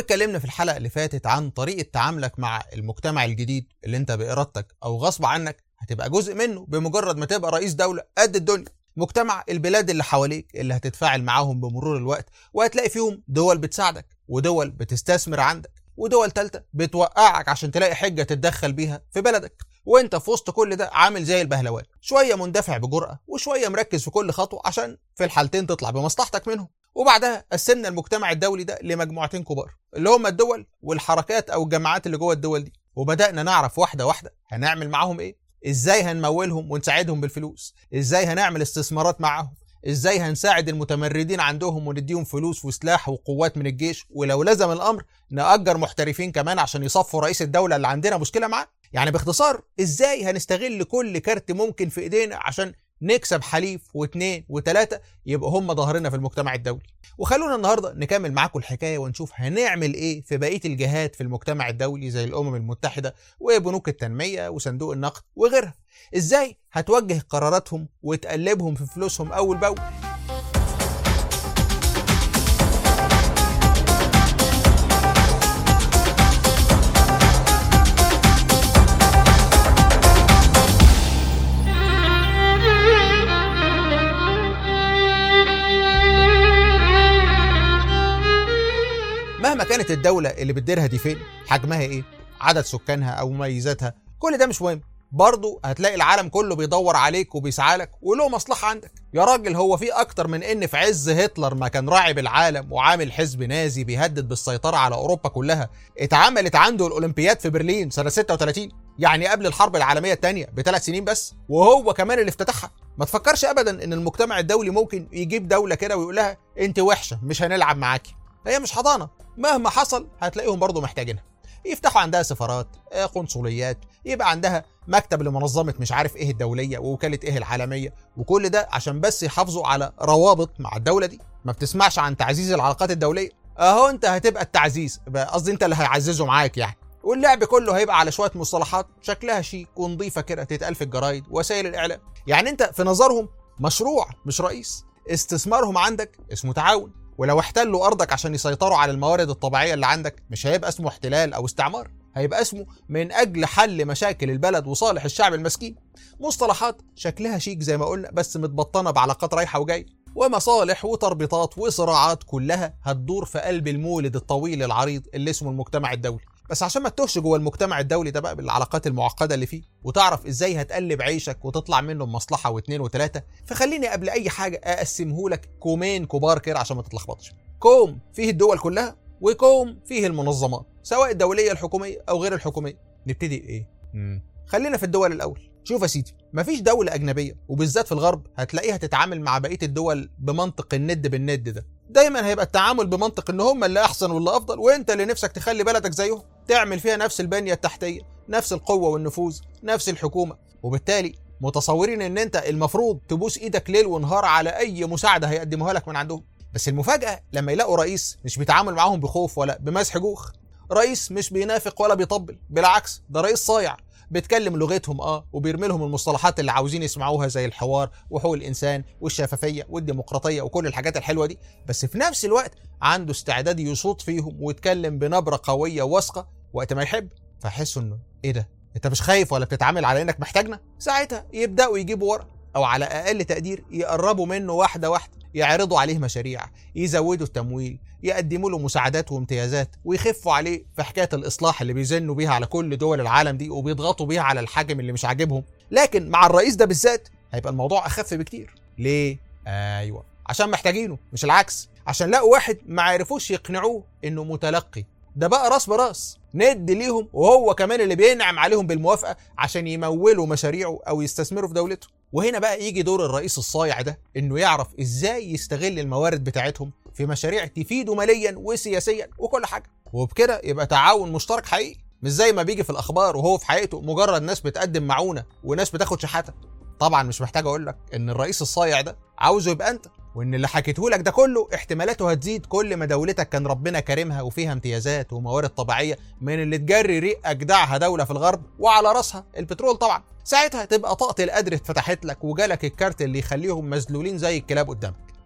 واتكلمنا في الحلقه اللي فاتت عن طريقه تعاملك مع المجتمع الجديد اللي انت بارادتك او غصب عنك هتبقى جزء منه بمجرد ما تبقى رئيس دوله قد الدنيا مجتمع البلاد اللي حواليك اللي هتتفاعل معاهم بمرور الوقت وهتلاقي فيهم دول بتساعدك ودول بتستثمر عندك ودول تالتة بتوقعك عشان تلاقي حجة تتدخل بيها في بلدك وانت في وسط كل ده عامل زي البهلوان شوية مندفع بجرأة وشوية مركز في كل خطوة عشان في الحالتين تطلع بمصلحتك منهم وبعدها قسمنا المجتمع الدولي ده لمجموعتين كبار اللي هم الدول والحركات او الجماعات اللي جوه الدول دي وبدأنا نعرف واحدة واحدة هنعمل معاهم ايه ازاي هنمولهم ونساعدهم بالفلوس ازاي هنعمل استثمارات معاهم ازاي هنساعد المتمردين عندهم ونديهم فلوس وسلاح وقوات من الجيش ولو لزم الامر نأجر محترفين كمان عشان يصفوا رئيس الدولة اللي عندنا مشكلة معاه يعني باختصار ازاي هنستغل كل كارت ممكن في ايدينا عشان نكسب حليف واثنين وثلاثة يبقى هم ظهرنا في المجتمع الدولي وخلونا النهاردة نكمل معاكم الحكاية ونشوف هنعمل ايه في بقية الجهات في المجتمع الدولي زي الأمم المتحدة وبنوك التنمية وصندوق النقد وغيرها ازاي هتوجه قراراتهم وتقلبهم في فلوسهم أول بأول مهما كانت الدولة اللي بتديرها دي فين حجمها ايه عدد سكانها او مميزاتها كل ده مش مهم برضه هتلاقي العالم كله بيدور عليك وبيسعى لك وله مصلحة عندك يا راجل هو في أكتر من إن في عز هتلر ما كان راعي بالعالم وعامل حزب نازي بيهدد بالسيطرة على أوروبا كلها اتعملت عنده الأولمبياد في برلين سنة 36 يعني قبل الحرب العالمية الثانية بثلاث سنين بس وهو كمان اللي افتتحها ما تفكرش أبدا إن المجتمع الدولي ممكن يجيب دولة كده ويقول لها أنت وحشة مش هنلعب معاكي هي مش حضانة مهما حصل هتلاقيهم برضه محتاجينها يفتحوا عندها سفارات قنصليات يبقى عندها مكتب لمنظمة مش عارف ايه الدولية ووكالة ايه العالمية وكل ده عشان بس يحافظوا على روابط مع الدولة دي ما بتسمعش عن تعزيز العلاقات الدولية اهو انت هتبقى التعزيز قصدي انت اللي هيعززه معاك يعني واللعب كله هيبقى على شوية مصطلحات شكلها شيك ونظيفة كده تتقال في الجرايد وسائل الإعلام يعني انت في نظرهم مشروع مش رئيس استثمارهم عندك اسمه تعاون ولو احتلوا ارضك عشان يسيطروا على الموارد الطبيعيه اللي عندك مش هيبقى اسمه احتلال او استعمار هيبقى اسمه من اجل حل مشاكل البلد وصالح الشعب المسكين مصطلحات شكلها شيك زي ما قلنا بس متبطنه بعلاقات رايحه وجايه ومصالح وتربيطات وصراعات كلها هتدور في قلب المولد الطويل العريض اللي اسمه المجتمع الدولي بس عشان ما تتوهش جوه المجتمع الدولي ده بقى بالعلاقات المعقده اللي فيه وتعرف ازاي هتقلب عيشك وتطلع منه بمصلحه واثنين وثلاثه فخليني قبل اي حاجه اقسمه لك كومين كبار كده عشان ما تتلخبطش كوم فيه الدول كلها وكوم فيه المنظمات سواء الدوليه الحكوميه او غير الحكوميه نبتدي بايه مم. خلينا في الدول الاول شوف يا سيدي مفيش دولة أجنبية وبالذات في الغرب هتلاقيها تتعامل مع بقية الدول بمنطق الند بالند ده دايما هيبقى التعامل بمنطق ان هم اللي احسن واللي افضل وانت اللي نفسك تخلي بلدك زيهم تعمل فيها نفس البنية التحتية نفس القوة والنفوذ نفس الحكومة وبالتالي متصورين ان انت المفروض تبوس ايدك ليل ونهار على اي مساعدة هيقدموها لك من عندهم بس المفاجأة لما يلاقوا رئيس مش بيتعامل معاهم بخوف ولا بمسح جوخ رئيس مش بينافق ولا بيطبل بالعكس ده رئيس صايع بيتكلم لغتهم اه وبيرمي لهم المصطلحات اللي عاوزين يسمعوها زي الحوار وحقوق الانسان والشفافيه والديمقراطيه وكل الحاجات الحلوه دي بس في نفس الوقت عنده استعداد يصوت فيهم ويتكلم بنبره قويه واثقه وقت ما يحب فيحسوا انه ايه ده انت مش خايف ولا بتتعامل على انك محتاجنا ساعتها يبداوا يجيبوا ورق او على اقل تقدير يقربوا منه واحده واحده يعرضوا عليه مشاريع يزودوا التمويل يقدموا له مساعدات وامتيازات ويخفوا عليه في حكايه الاصلاح اللي بيزنوا بيها على كل دول العالم دي وبيضغطوا بيها على الحاكم اللي مش عاجبهم لكن مع الرئيس ده بالذات هيبقى الموضوع اخف بكتير ليه ايوه عشان محتاجينه مش العكس عشان لقوا واحد ما عرفوش يقنعوه انه متلقي ده بقى راس براس ند ليهم وهو كمان اللي بينعم عليهم بالموافقه عشان يمولوا مشاريعه او يستثمروا في دولته وهنا بقى يجي دور الرئيس الصايع ده انه يعرف ازاي يستغل الموارد بتاعتهم في مشاريع تفيده ماليا وسياسيا وكل حاجه وبكده يبقى تعاون مشترك حقيقي مش زي ما بيجي في الاخبار وهو في حقيقته مجرد ناس بتقدم معونه وناس بتاخد شحاته طبعا مش محتاج اقول لك ان الرئيس الصايع ده عاوزه يبقى انت وان اللي حكيته لك ده كله احتمالاته هتزيد كل ما دولتك كان ربنا كرمها وفيها امتيازات وموارد طبيعيه من اللي تجري ريق اجدعها دوله في الغرب وعلى راسها البترول طبعا ساعتها تبقى طاقه القدر اتفتحت لك وجالك الكارت اللي يخليهم مذلولين زي الكلاب قدامك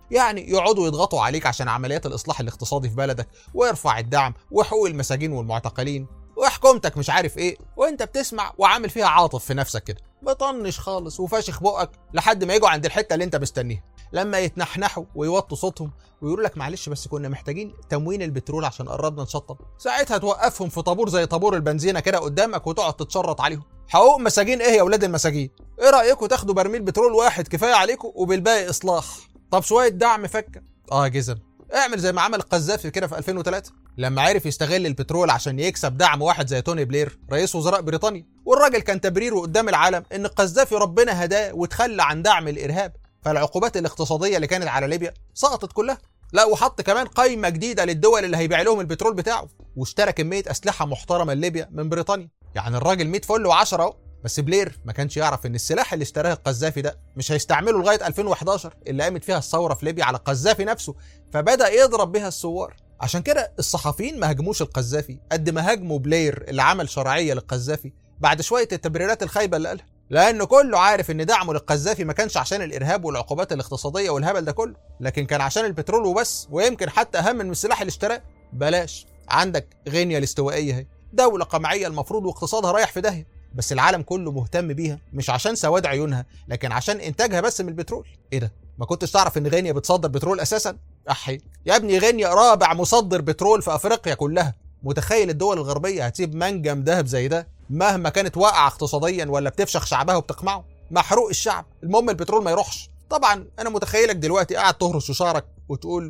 يعني يقعدوا يضغطوا عليك عشان عمليات الاصلاح الاقتصادي في بلدك ويرفع الدعم وحقوق المساجين والمعتقلين وحكومتك مش عارف ايه وانت بتسمع وعامل فيها عاطف في نفسك كده بطنش خالص وفاشخ بقك لحد ما يجوا عند الحته اللي انت مستنيها لما يتنحنحوا ويوطوا صوتهم ويقولوا لك معلش بس كنا محتاجين تموين البترول عشان قربنا نشطب ساعتها توقفهم في طابور زي طابور البنزينه كده قدامك وتقعد تتشرط عليهم حقوق مساجين ايه يا ولاد المساجين ايه رايكم تاخدوا برميل بترول واحد كفايه عليكم وبالباقي اصلاح طب شويه دعم فكه اه جزم اعمل زي ما عمل القذافي كده في 2003 لما عرف يستغل البترول عشان يكسب دعم واحد زي توني بلير رئيس وزراء بريطانيا والراجل كان تبريره قدام العالم ان القذافي ربنا هداه وتخلى عن دعم الارهاب فالعقوبات الاقتصاديه اللي كانت على ليبيا سقطت كلها لا وحط كمان قائمه جديده للدول اللي هيبيع لهم البترول بتاعه واشترى كميه اسلحه محترمه لليبيا من بريطانيا يعني الراجل 100 فل و10 اهو بس بلير ما كانش يعرف ان السلاح اللي اشتراه القذافي ده مش هيستعمله لغايه 2011 اللي قامت فيها الثوره في ليبيا على القذافي نفسه فبدا يضرب بها الثوار عشان كده الصحفيين ما هاجموش القذافي قد ما هاجموا بلير اللي عمل شرعيه للقذافي بعد شويه التبريرات الخايبه اللي قالها لان كله عارف ان دعمه للقذافي ما كانش عشان الارهاب والعقوبات الاقتصاديه والهبل ده كله لكن كان عشان البترول وبس ويمكن حتى اهم من السلاح اللي اشتراه بلاش عندك غينيا الاستوائيه اهي دوله قمعيه المفروض واقتصادها رايح في داهيه بس العالم كله مهتم بيها مش عشان سواد عيونها لكن عشان انتاجها بس من البترول ايه ده ما كنتش تعرف ان غينيا بتصدر بترول اساسا احي يا ابني غينيا رابع مصدر بترول في افريقيا كلها متخيل الدول الغربيه هتسيب منجم ذهب زي ده مهما كانت واقعه اقتصاديا ولا بتفشخ شعبها وبتقمعه محروق الشعب المهم البترول ما يروحش طبعا انا متخيلك دلوقتي قاعد تهرش في شعرك وتقول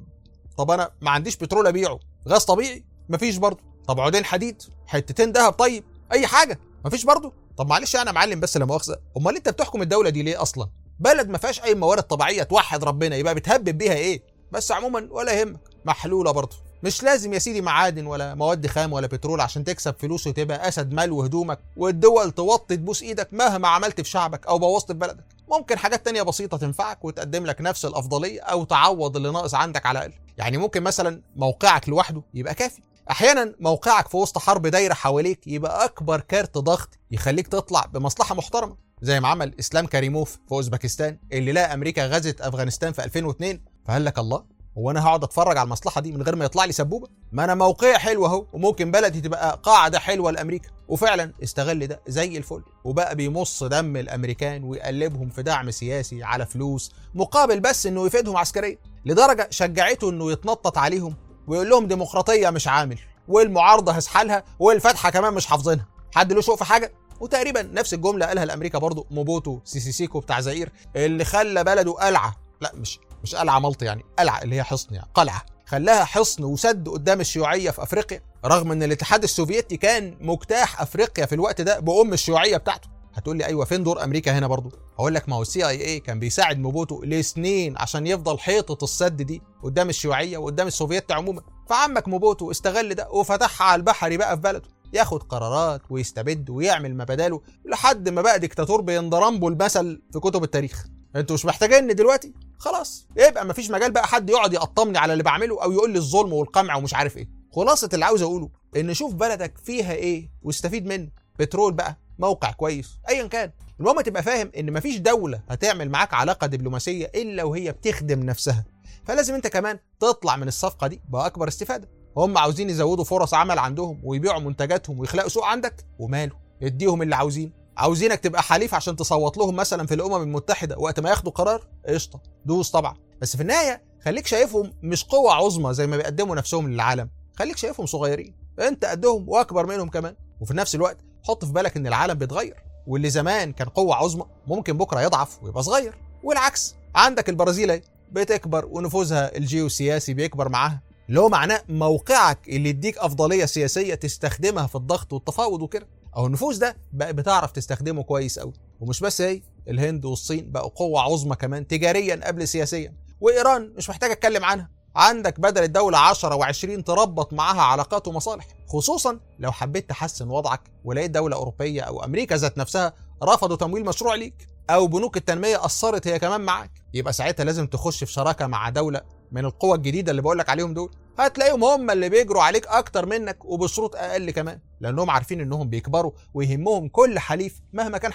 طب انا ما عنديش بترول ابيعه غاز طبيعي مفيش برضه طب عودين حديد حتتين ذهب طيب اي حاجه مفيش برضه طب معلش انا معلم بس لا مؤاخذه امال انت بتحكم الدوله دي ليه اصلا بلد ما فيهاش اي موارد طبيعيه توحد ربنا يبقى بتهبب بيها ايه بس عموما ولا يهمك محلوله برضه مش لازم يا سيدي معادن ولا مواد خام ولا بترول عشان تكسب فلوس وتبقى اسد مال وهدومك والدول توطي تبوس ايدك مهما عملت في شعبك او بوظت في بلدك ممكن حاجات تانية بسيطة تنفعك وتقدم لك نفس الأفضلية أو تعوض اللي ناقص عندك على الأقل يعني ممكن مثلا موقعك لوحده يبقى كافي احيانا موقعك في وسط حرب دايره حواليك يبقى اكبر كارت ضغط يخليك تطلع بمصلحه محترمه زي ما عمل اسلام كريموف في اوزبكستان اللي لقى امريكا غزت افغانستان في 2002 فقال لك الله هو انا هقعد اتفرج على المصلحه دي من غير ما يطلع لي سبوبه ما انا موقعي حلو اهو وممكن بلدي تبقى قاعده حلوه لامريكا وفعلا استغل ده زي الفل وبقى بيمص دم الامريكان ويقلبهم في دعم سياسي على فلوس مقابل بس انه يفيدهم عسكريا لدرجه شجعته انه يتنطط عليهم ويقول لهم ديمقراطيه مش عامل والمعارضه هسحلها والفتحه كمان مش حافظينها حد له شوق في حاجه وتقريبا نفس الجمله قالها لامريكا برضه موبوتو سيسيسيكو بتاع زئير اللي خلى بلده قلعه لا مش مش قلعه ملط يعني قلعه اللي هي حصن يعني قلعه خلاها حصن وسد قدام الشيوعيه في افريقيا رغم ان الاتحاد السوفيتي كان مجتاح افريقيا في الوقت ده بام الشيوعيه بتاعته هتقول لي ايوه فين دور امريكا هنا برضه اقول لك ما هو السي اي اي كان بيساعد موبوتو لسنين عشان يفضل حيطه السد دي قدام الشيوعيه وقدام السوفيت عموما فعمك موبوتو استغل ده وفتحها على البحري بقى في بلده ياخد قرارات ويستبد ويعمل ما بداله لحد ما بقى ديكتاتور بينضرب المثل في كتب التاريخ انتوا مش محتاجيني دلوقتي خلاص يبقى مفيش مجال بقى حد يقعد يقطمني على اللي بعمله او يقول لي الظلم والقمع ومش عارف ايه خلاصه اللي عاوز اقوله ان شوف بلدك فيها ايه واستفيد منه بترول بقى موقع كويس ايا كان المهم تبقى فاهم ان مفيش دوله هتعمل معاك علاقه دبلوماسيه الا وهي بتخدم نفسها فلازم انت كمان تطلع من الصفقه دي باكبر استفاده هم عاوزين يزودوا فرص عمل عندهم ويبيعوا منتجاتهم ويخلقوا سوق عندك وماله اديهم اللي عاوزين عاوزينك تبقى حليف عشان تصوت لهم مثلا في الامم المتحده وقت ما ياخدوا قرار قشطه دوس طبعا بس في النهايه خليك شايفهم مش قوه عظمى زي ما بيقدموا نفسهم للعالم خليك شايفهم صغيرين انت قدهم واكبر منهم كمان وفي نفس الوقت حط في بالك ان العالم بيتغير واللي زمان كان قوه عظمى ممكن بكره يضعف ويبقى صغير والعكس عندك البرازيل اهي بتكبر ونفوذها الجيوسياسي بيكبر معاها اللي هو معناه موقعك اللي يديك افضليه سياسيه تستخدمها في الضغط والتفاوض وكده او النفوذ ده بقى بتعرف تستخدمه كويس قوي ومش بس هي الهند والصين بقوا قوه عظمى كمان تجاريا قبل سياسيا وايران مش محتاج اتكلم عنها عندك بدل الدولة 10 و20 تربط معاها علاقات ومصالح خصوصا لو حبيت تحسن وضعك ولقيت دولة أوروبية أو أمريكا ذات نفسها رفضوا تمويل مشروع ليك أو بنوك التنمية أثرت هي كمان معاك يبقى ساعتها لازم تخش في شراكة مع دولة من القوى الجديدة اللي بقولك عليهم دول هتلاقيهم هم اللي بيجروا عليك أكتر منك وبشروط أقل كمان لأنهم عارفين إنهم بيكبروا ويهمهم كل حليف مهما كان حجمه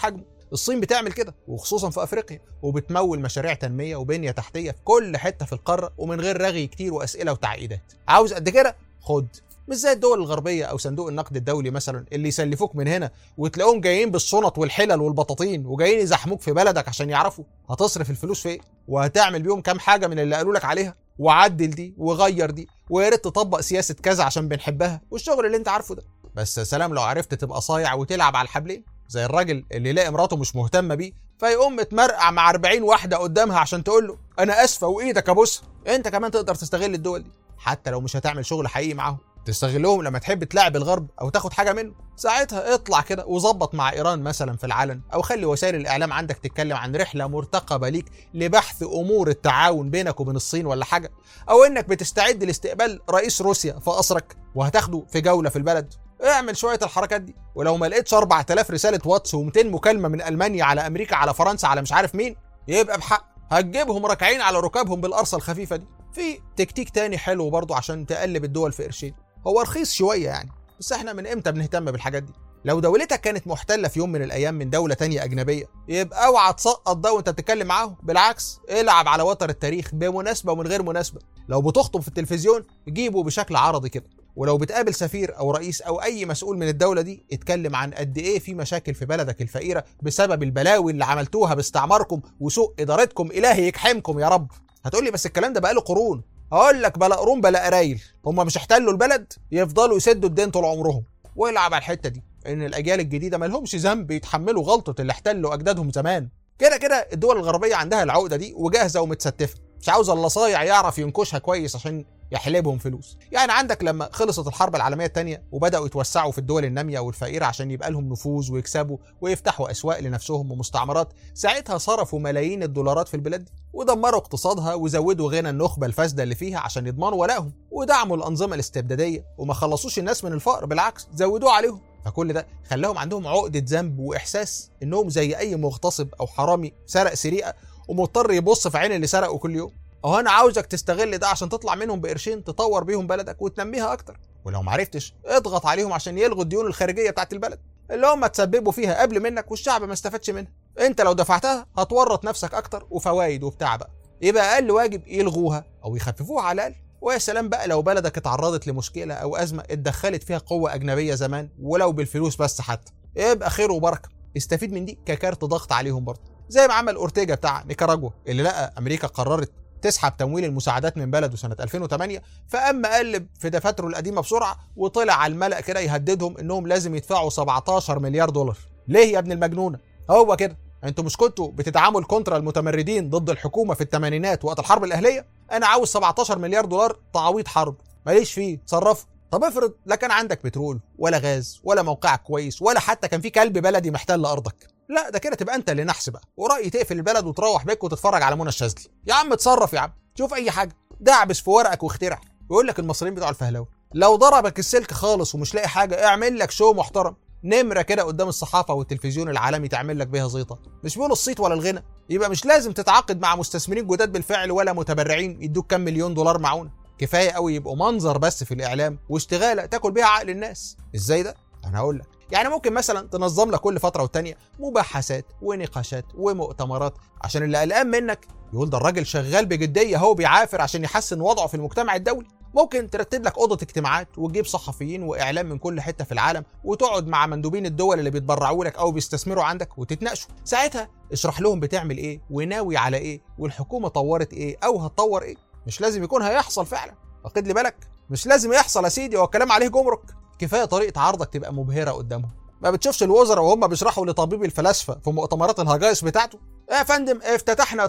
الصين بتعمل كده وخصوصا في افريقيا وبتمول مشاريع تنميه وبنيه تحتيه في كل حته في القاره ومن غير رغي كتير واسئله وتعقيدات عاوز قد كده خد مش زي الدول الغربيه او صندوق النقد الدولي مثلا اللي يسلفوك من هنا وتلاقوهم جايين بالشنط والحلل والبطاطين وجايين يزحموك في بلدك عشان يعرفوا هتصرف الفلوس في ايه وهتعمل بيهم كام حاجه من اللي قالوا لك عليها وعدل دي وغير دي ويا ريت تطبق سياسه كذا عشان بنحبها والشغل اللي انت عارفه ده بس يا سلام لو عرفت تبقى صايع وتلعب على الحبلين زي الراجل اللي يلاقي مراته مش مهتمه بيه فيقوم متمرقع مع 40 واحده قدامها عشان تقول له انا اسفه وايدك ابوسها انت كمان تقدر تستغل الدول دي حتى لو مش هتعمل شغل حقيقي معاهم تستغلهم لما تحب تلاعب الغرب او تاخد حاجه منه ساعتها اطلع كده وظبط مع ايران مثلا في العلن او خلي وسائل الاعلام عندك تتكلم عن رحله مرتقبه ليك لبحث امور التعاون بينك وبين الصين ولا حاجه او انك بتستعد لاستقبال رئيس روسيا في قصرك وهتاخده في جوله في البلد اعمل شويه الحركات دي ولو ما لقيتش 4000 رساله واتس و200 مكالمه من المانيا على امريكا على فرنسا على مش عارف مين يبقى بحق هتجيبهم راكعين على ركابهم بالقرصه الخفيفه دي في تكتيك تاني حلو برضه عشان تقلب الدول في قرشين هو رخيص شويه يعني بس احنا من امتى بنهتم بالحاجات دي لو دولتك كانت محتله في يوم من الايام من دوله تانية اجنبيه يبقى اوعى تسقط ده وانت بتتكلم معاهم بالعكس العب على وتر التاريخ بمناسبه ومن غير مناسبه لو بتخطب في التلفزيون جيبه بشكل عرضي كده ولو بتقابل سفير او رئيس او اي مسؤول من الدوله دي اتكلم عن قد ايه في مشاكل في بلدك الفقيره بسبب البلاوي اللي عملتوها باستعماركم وسوء ادارتكم الهي يكحمكم يا رب هتقول لي بس الكلام ده بقاله قرون هقول لك بلا قرون بلا قرايل هم مش احتلوا البلد يفضلوا يسدوا الدين طول عمرهم والعب على الحته دي ان الاجيال الجديده ما لهمش ذنب يتحملوا غلطه اللي احتلوا اجدادهم زمان كده كده الدول الغربيه عندها العقده دي وجاهزه ومتستفه مش عاوز الا صايع يعرف ينكشها كويس عشان يحلبهم فلوس يعني عندك لما خلصت الحرب العالميه الثانيه وبداوا يتوسعوا في الدول الناميه والفقيره عشان يبقى لهم نفوذ ويكسبوا ويفتحوا اسواق لنفسهم ومستعمرات ساعتها صرفوا ملايين الدولارات في البلاد دي ودمروا اقتصادها وزودوا غنى النخبه الفاسده اللي فيها عشان يضمنوا ولائهم ودعموا الانظمه الاستبداديه وما خلصوش الناس من الفقر بالعكس زودوه عليهم فكل ده خلاهم عندهم عقده ذنب واحساس انهم زي اي مغتصب او حرامي سرق سرقه ومضطر يبص في عين اللي سرقه كل يوم اهو انا عاوزك تستغل ده عشان تطلع منهم بقرشين تطور بيهم بلدك وتنميها اكتر ولو معرفتش اضغط عليهم عشان يلغوا الديون الخارجيه بتاعت البلد اللي هم تسببوا فيها قبل منك والشعب ما استفادش منها انت لو دفعتها هتورط نفسك اكتر وفوايد وبتاع بقى يبقى اقل واجب يلغوها او يخففوها على الاقل ويا سلام بقى لو بلدك اتعرضت لمشكله او ازمه اتدخلت فيها قوه اجنبيه زمان ولو بالفلوس بس حتى يبقى خير وبركه استفيد من دي ككارت ضغط عليهم برضه زي ما عمل اورتيجا بتاع نيكاراجوا اللي لقى امريكا قررت تسحب تمويل المساعدات من بلده سنه 2008 فقام قلب في دفاتره القديمه بسرعه وطلع على الملأ كده يهددهم انهم لازم يدفعوا 17 مليار دولار ليه يا ابن المجنونه هو كده انتوا مش كنتوا بتدعموا الكونترا المتمردين ضد الحكومه في الثمانينات وقت الحرب الاهليه انا عاوز 17 مليار دولار تعويض حرب ماليش فيه صرفه طب افرض لا كان عندك بترول ولا غاز ولا موقعك كويس ولا حتى كان في كلب بلدي محتل ارضك لا ده كده تبقى انت اللي نحس بقى ورأيي تقفل البلد وتروح بيك وتتفرج على منى الشاذلي يا عم اتصرف يا عم شوف اي حاجه دعبس في ورقك واخترع يقول لك المصريين بتوع الفهلاوي لو ضربك السلك خالص ومش لاقي حاجه اعمل لك شو محترم نمره كده قدام الصحافه والتلفزيون العالمي تعمل لك بيها زيطه مش بيقولوا الصيت ولا الغنى يبقى مش لازم تتعاقد مع مستثمرين جداد بالفعل ولا متبرعين يدوك كام مليون دولار معونه كفايه قوي يبقوا منظر بس في الاعلام واشتغاله تاكل بيها عقل الناس ازاي ده انا هقول لك يعني ممكن مثلا تنظم لك كل فتره والتانيه مباحثات ونقاشات ومؤتمرات عشان اللي قلقان منك يقول ده الراجل شغال بجديه هو بيعافر عشان يحسن وضعه في المجتمع الدولي ممكن ترتب لك اوضه اجتماعات وتجيب صحفيين واعلام من كل حته في العالم وتقعد مع مندوبين الدول اللي بيتبرعوا لك او بيستثمروا عندك وتتناقشوا ساعتها اشرح لهم بتعمل ايه وناوي على ايه والحكومه طورت ايه او هتطور ايه مش لازم يكون هيحصل فعلا واخد لي بالك مش لازم يحصل يا سيدي هو الكلام عليه جمرك كفايه طريقه عرضك تبقى مبهره قدامهم ما بتشوفش الوزراء وهم بيشرحوا لطبيب الفلاسفه في مؤتمرات الهجايس بتاعته يا فندم افتتحنا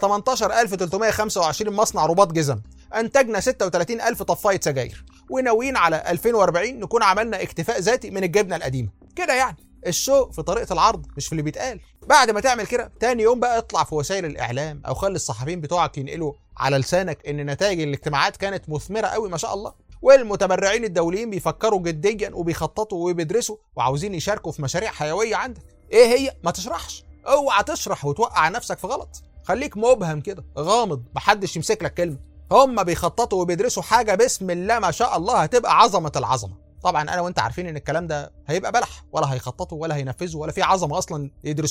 18325 مصنع رباط جزم انتجنا 36000 طفايه سجاير وناويين على 2040 نكون عملنا اكتفاء ذاتي من الجبنه القديمه كده يعني الشو في طريقه العرض مش في اللي بيتقال بعد ما تعمل كده تاني يوم بقى اطلع في وسائل الاعلام او خلي الصحفيين بتوعك ينقلوا على لسانك ان نتائج الاجتماعات كانت مثمره قوي ما شاء الله والمتبرعين الدوليين بيفكروا جديا وبيخططوا وبيدرسوا وعاوزين يشاركوا في مشاريع حيويه عندك ايه هي ما تشرحش اوعى تشرح وتوقع نفسك في غلط خليك مبهم كده غامض محدش يمسك لك كلمه هم بيخططوا وبيدرسوا حاجه بسم الله ما شاء الله هتبقى عظمه العظمه طبعا انا وانت عارفين ان الكلام ده هيبقى بلح ولا هيخططوا ولا هينفذوا ولا في عظمه اصلا يدرسوها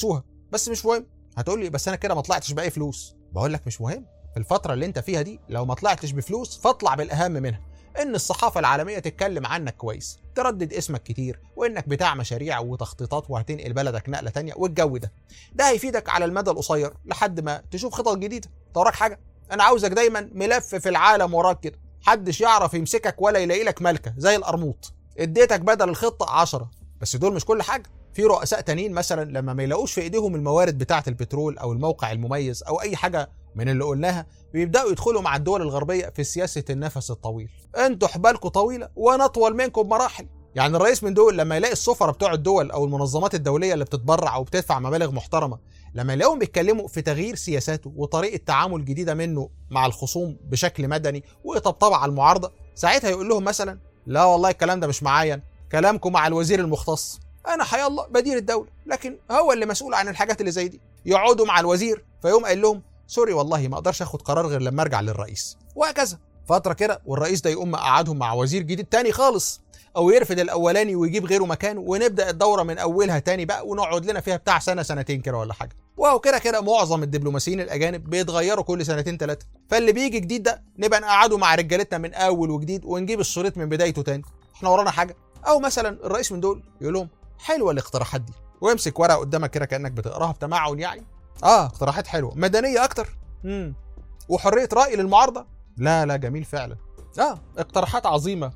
بس مش مهم هتقول لي بس انا كده ما طلعتش باي فلوس بقول لك مش مهم في الفتره اللي انت فيها دي لو ما طلعتش بفلوس فاطلع بالاهم منها ان الصحافه العالميه تتكلم عنك كويس تردد اسمك كتير وانك بتاع مشاريع وتخطيطات وهتنقل بلدك نقله تانية والجو ده ده هيفيدك على المدى القصير لحد ما تشوف خطط جديده وراك حاجه انا عاوزك دايما ملف في العالم وراك كده محدش يعرف يمسكك ولا يلاقي لك ملكه زي القرموط اديتك بدل الخطه 10 بس دول مش كل حاجه في رؤساء تانيين مثلا لما ما يلاقوش في ايديهم الموارد بتاعه البترول او الموقع المميز او اي حاجه من اللي قلناها بيبداوا يدخلوا مع الدول الغربيه في سياسه النفس الطويل انتوا حبالكم طويله وانا اطول منكم بمراحل يعني الرئيس من دول لما يلاقي السفراء بتوع الدول او المنظمات الدوليه اللي بتتبرع او بتدفع مبالغ محترمه لما يلاقوهم بيتكلموا في تغيير سياساته وطريقه تعامل جديده منه مع الخصوم بشكل مدني وطبطبه على المعارضه ساعتها يقول لهم مثلا لا والله الكلام ده مش معايا كلامكم مع الوزير المختص انا حيا الله بدير الدوله لكن هو اللي مسؤول عن الحاجات اللي زي دي يقعدوا مع الوزير فيقوم قايل لهم سوري والله ما اقدرش اخد قرار غير لما ارجع للرئيس وهكذا فتره كده والرئيس ده يقوم مقعدهم مع وزير جديد تاني خالص او يرفض الاولاني ويجيب غيره مكانه ونبدا الدوره من اولها تاني بقى ونقعد لنا فيها بتاع سنه سنتين كده ولا حاجه وهو كده كده معظم الدبلوماسيين الاجانب بيتغيروا كل سنتين ثلاثه فاللي بيجي جديد ده نبقى نقعده مع رجالتنا من اول وجديد ونجيب الشريط من بدايته تاني احنا ورانا حاجه او مثلا الرئيس من دول يقول لهم حلوه الاقتراحات دي ويمسك ورقه قدامك كده كانك بتقراها بتمعن يعني اه اقتراحات حلوه مدنيه اكتر امم وحريه راي للمعارضه لا لا جميل فعلا اه اقتراحات عظيمه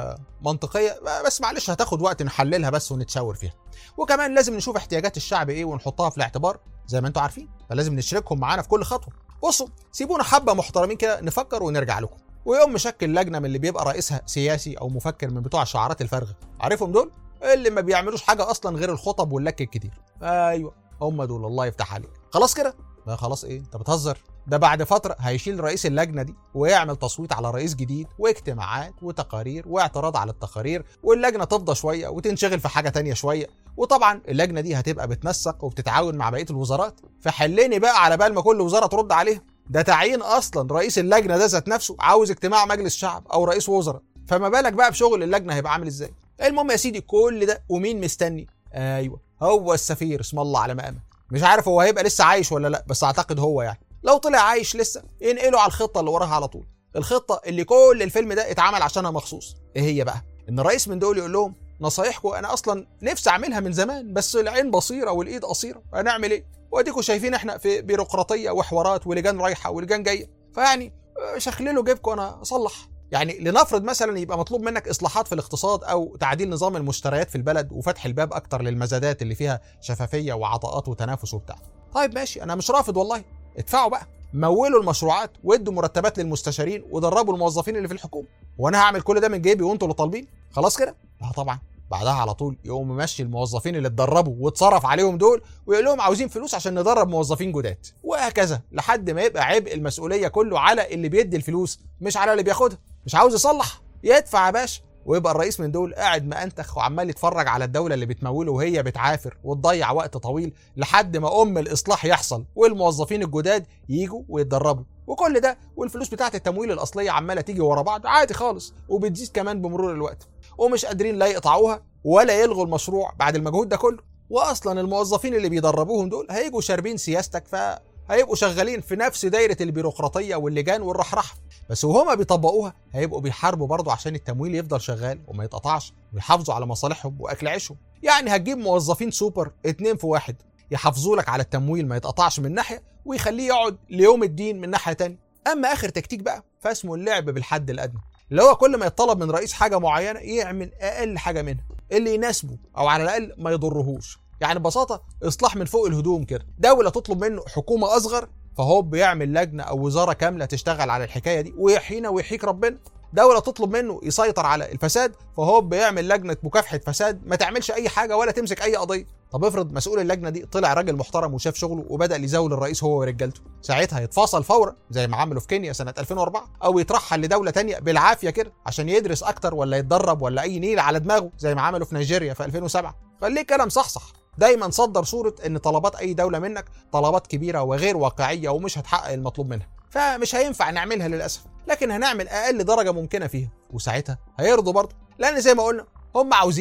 ومنطقيه بس معلش هتاخد وقت نحللها بس ونتشاور فيها وكمان لازم نشوف احتياجات الشعب ايه ونحطها في الاعتبار زي ما انتم عارفين فلازم نشركهم معانا في كل خطوه بصوا سيبونا حبه محترمين كده نفكر ونرجع لكم ويقوم مشكل لجنه من اللي بيبقى رئيسها سياسي او مفكر من بتوع الشعارات الفارغه عارفهم دول اللي ما بيعملوش حاجه اصلا غير الخطب واللك الكتير ايوه هم دول الله يفتح عليك خلاص كده لا خلاص ايه انت بتهزر ده بعد فتره هيشيل رئيس اللجنه دي ويعمل تصويت على رئيس جديد واجتماعات وتقارير واعتراض على التقارير واللجنه تفضى شويه وتنشغل في حاجه تانية شويه وطبعا اللجنه دي هتبقى بتنسق وبتتعاون مع بقيه الوزارات فحلني بقى على بال ما كل وزاره ترد عليها ده تعيين اصلا رئيس اللجنه ده ذات نفسه عاوز اجتماع مجلس شعب او رئيس وزراء فما بالك بقى بشغل اللجنه هيبقى عامل ازاي المهم يا سيدي كل ده ومين مستني ايوه هو السفير اسم الله على مقامه مش عارف هو هيبقى لسه عايش ولا لا بس اعتقد هو يعني لو طلع عايش لسه ينقله على الخطه اللي وراها على طول الخطه اللي كل الفيلم ده اتعمل عشانها مخصوص ايه هي بقى ان الرئيس من دول يقول لهم نصايحكم انا اصلا نفسي اعملها من زمان بس العين بصيره والايد قصيره هنعمل ايه واديكم شايفين احنا في بيروقراطيه وحوارات ولجان رايحه ولجان جايه فيعني شخللوا جيبكم انا اصلح يعني لنفرض مثلا يبقى مطلوب منك اصلاحات في الاقتصاد او تعديل نظام المشتريات في البلد وفتح الباب اكتر للمزادات اللي فيها شفافيه وعطاءات وتنافس وبتاع طيب ماشي انا مش رافض والله ادفعوا بقى مولوا المشروعات وادوا مرتبات للمستشارين ودربوا الموظفين اللي في الحكومه وانا هعمل كل ده من جيبي وانتوا اللي طالبين خلاص كده لا طبعا بعدها على طول يقوم ممشي الموظفين اللي اتدربوا واتصرف عليهم دول ويقول لهم عاوزين فلوس عشان ندرب موظفين جداد وهكذا لحد ما يبقى عبء المسؤوليه كله على اللي بيدي الفلوس مش على اللي بياخدها مش عاوز يصلح يدفع يا باشا ويبقى الرئيس من دول قاعد مأنتخ وعمال يتفرج على الدوله اللي بتموله وهي بتعافر وتضيع وقت طويل لحد ما ام الاصلاح يحصل والموظفين الجداد يجوا ويتدربوا وكل ده والفلوس بتاعه التمويل الاصليه عماله تيجي ورا بعض عادي خالص وبتزيد كمان بمرور الوقت ومش قادرين لا يقطعوها ولا يلغوا المشروع بعد المجهود ده كله واصلا الموظفين اللي بيدربوهم دول هيجوا شاربين سياستك فهيبقوا شغالين في نفس دايره البيروقراطيه واللجان والرحرحه بس وهما بيطبقوها هيبقوا بيحاربوا برضه عشان التمويل يفضل شغال وما يتقطعش ويحافظوا على مصالحهم واكل عيشهم يعني هتجيب موظفين سوبر اتنين في واحد يحافظوا لك على التمويل ما يتقطعش من ناحيه ويخليه يقعد ليوم الدين من ناحيه تانية اما اخر تكتيك بقى فاسمه اللعب بالحد الادنى اللي هو كل ما يطلب من رئيس حاجه معينه يعمل اقل حاجه منها اللي يناسبه او على الاقل ما يضرهوش يعني ببساطه اصلاح من فوق الهدوم كده دوله تطلب منه حكومه اصغر فهو بيعمل لجنه او وزاره كامله تشتغل على الحكايه دي ويحيينا ويحييك ربنا دولة تطلب منه يسيطر على الفساد فهو بيعمل لجنة مكافحة فساد ما تعملش أي حاجة ولا تمسك أي قضية طب افرض مسؤول اللجنة دي طلع راجل محترم وشاف شغله وبدأ يزاول الرئيس هو ورجالته ساعتها يتفاصل فورا زي ما عملوا في كينيا سنة 2004 أو يترحل لدولة تانية بالعافية كده عشان يدرس أكتر ولا يتدرب ولا أي نيل على دماغه زي ما عملوا في نيجيريا في 2007 خليك كده مصحصح دايما صدر صورة ان طلبات اي دولة منك طلبات كبيرة وغير واقعية ومش هتحقق المطلوب منها فمش هينفع نعملها للأسف لكن هنعمل اقل درجة ممكنة فيها وساعتها هيرضوا برضه لان زي ما قلنا هم عاوزينك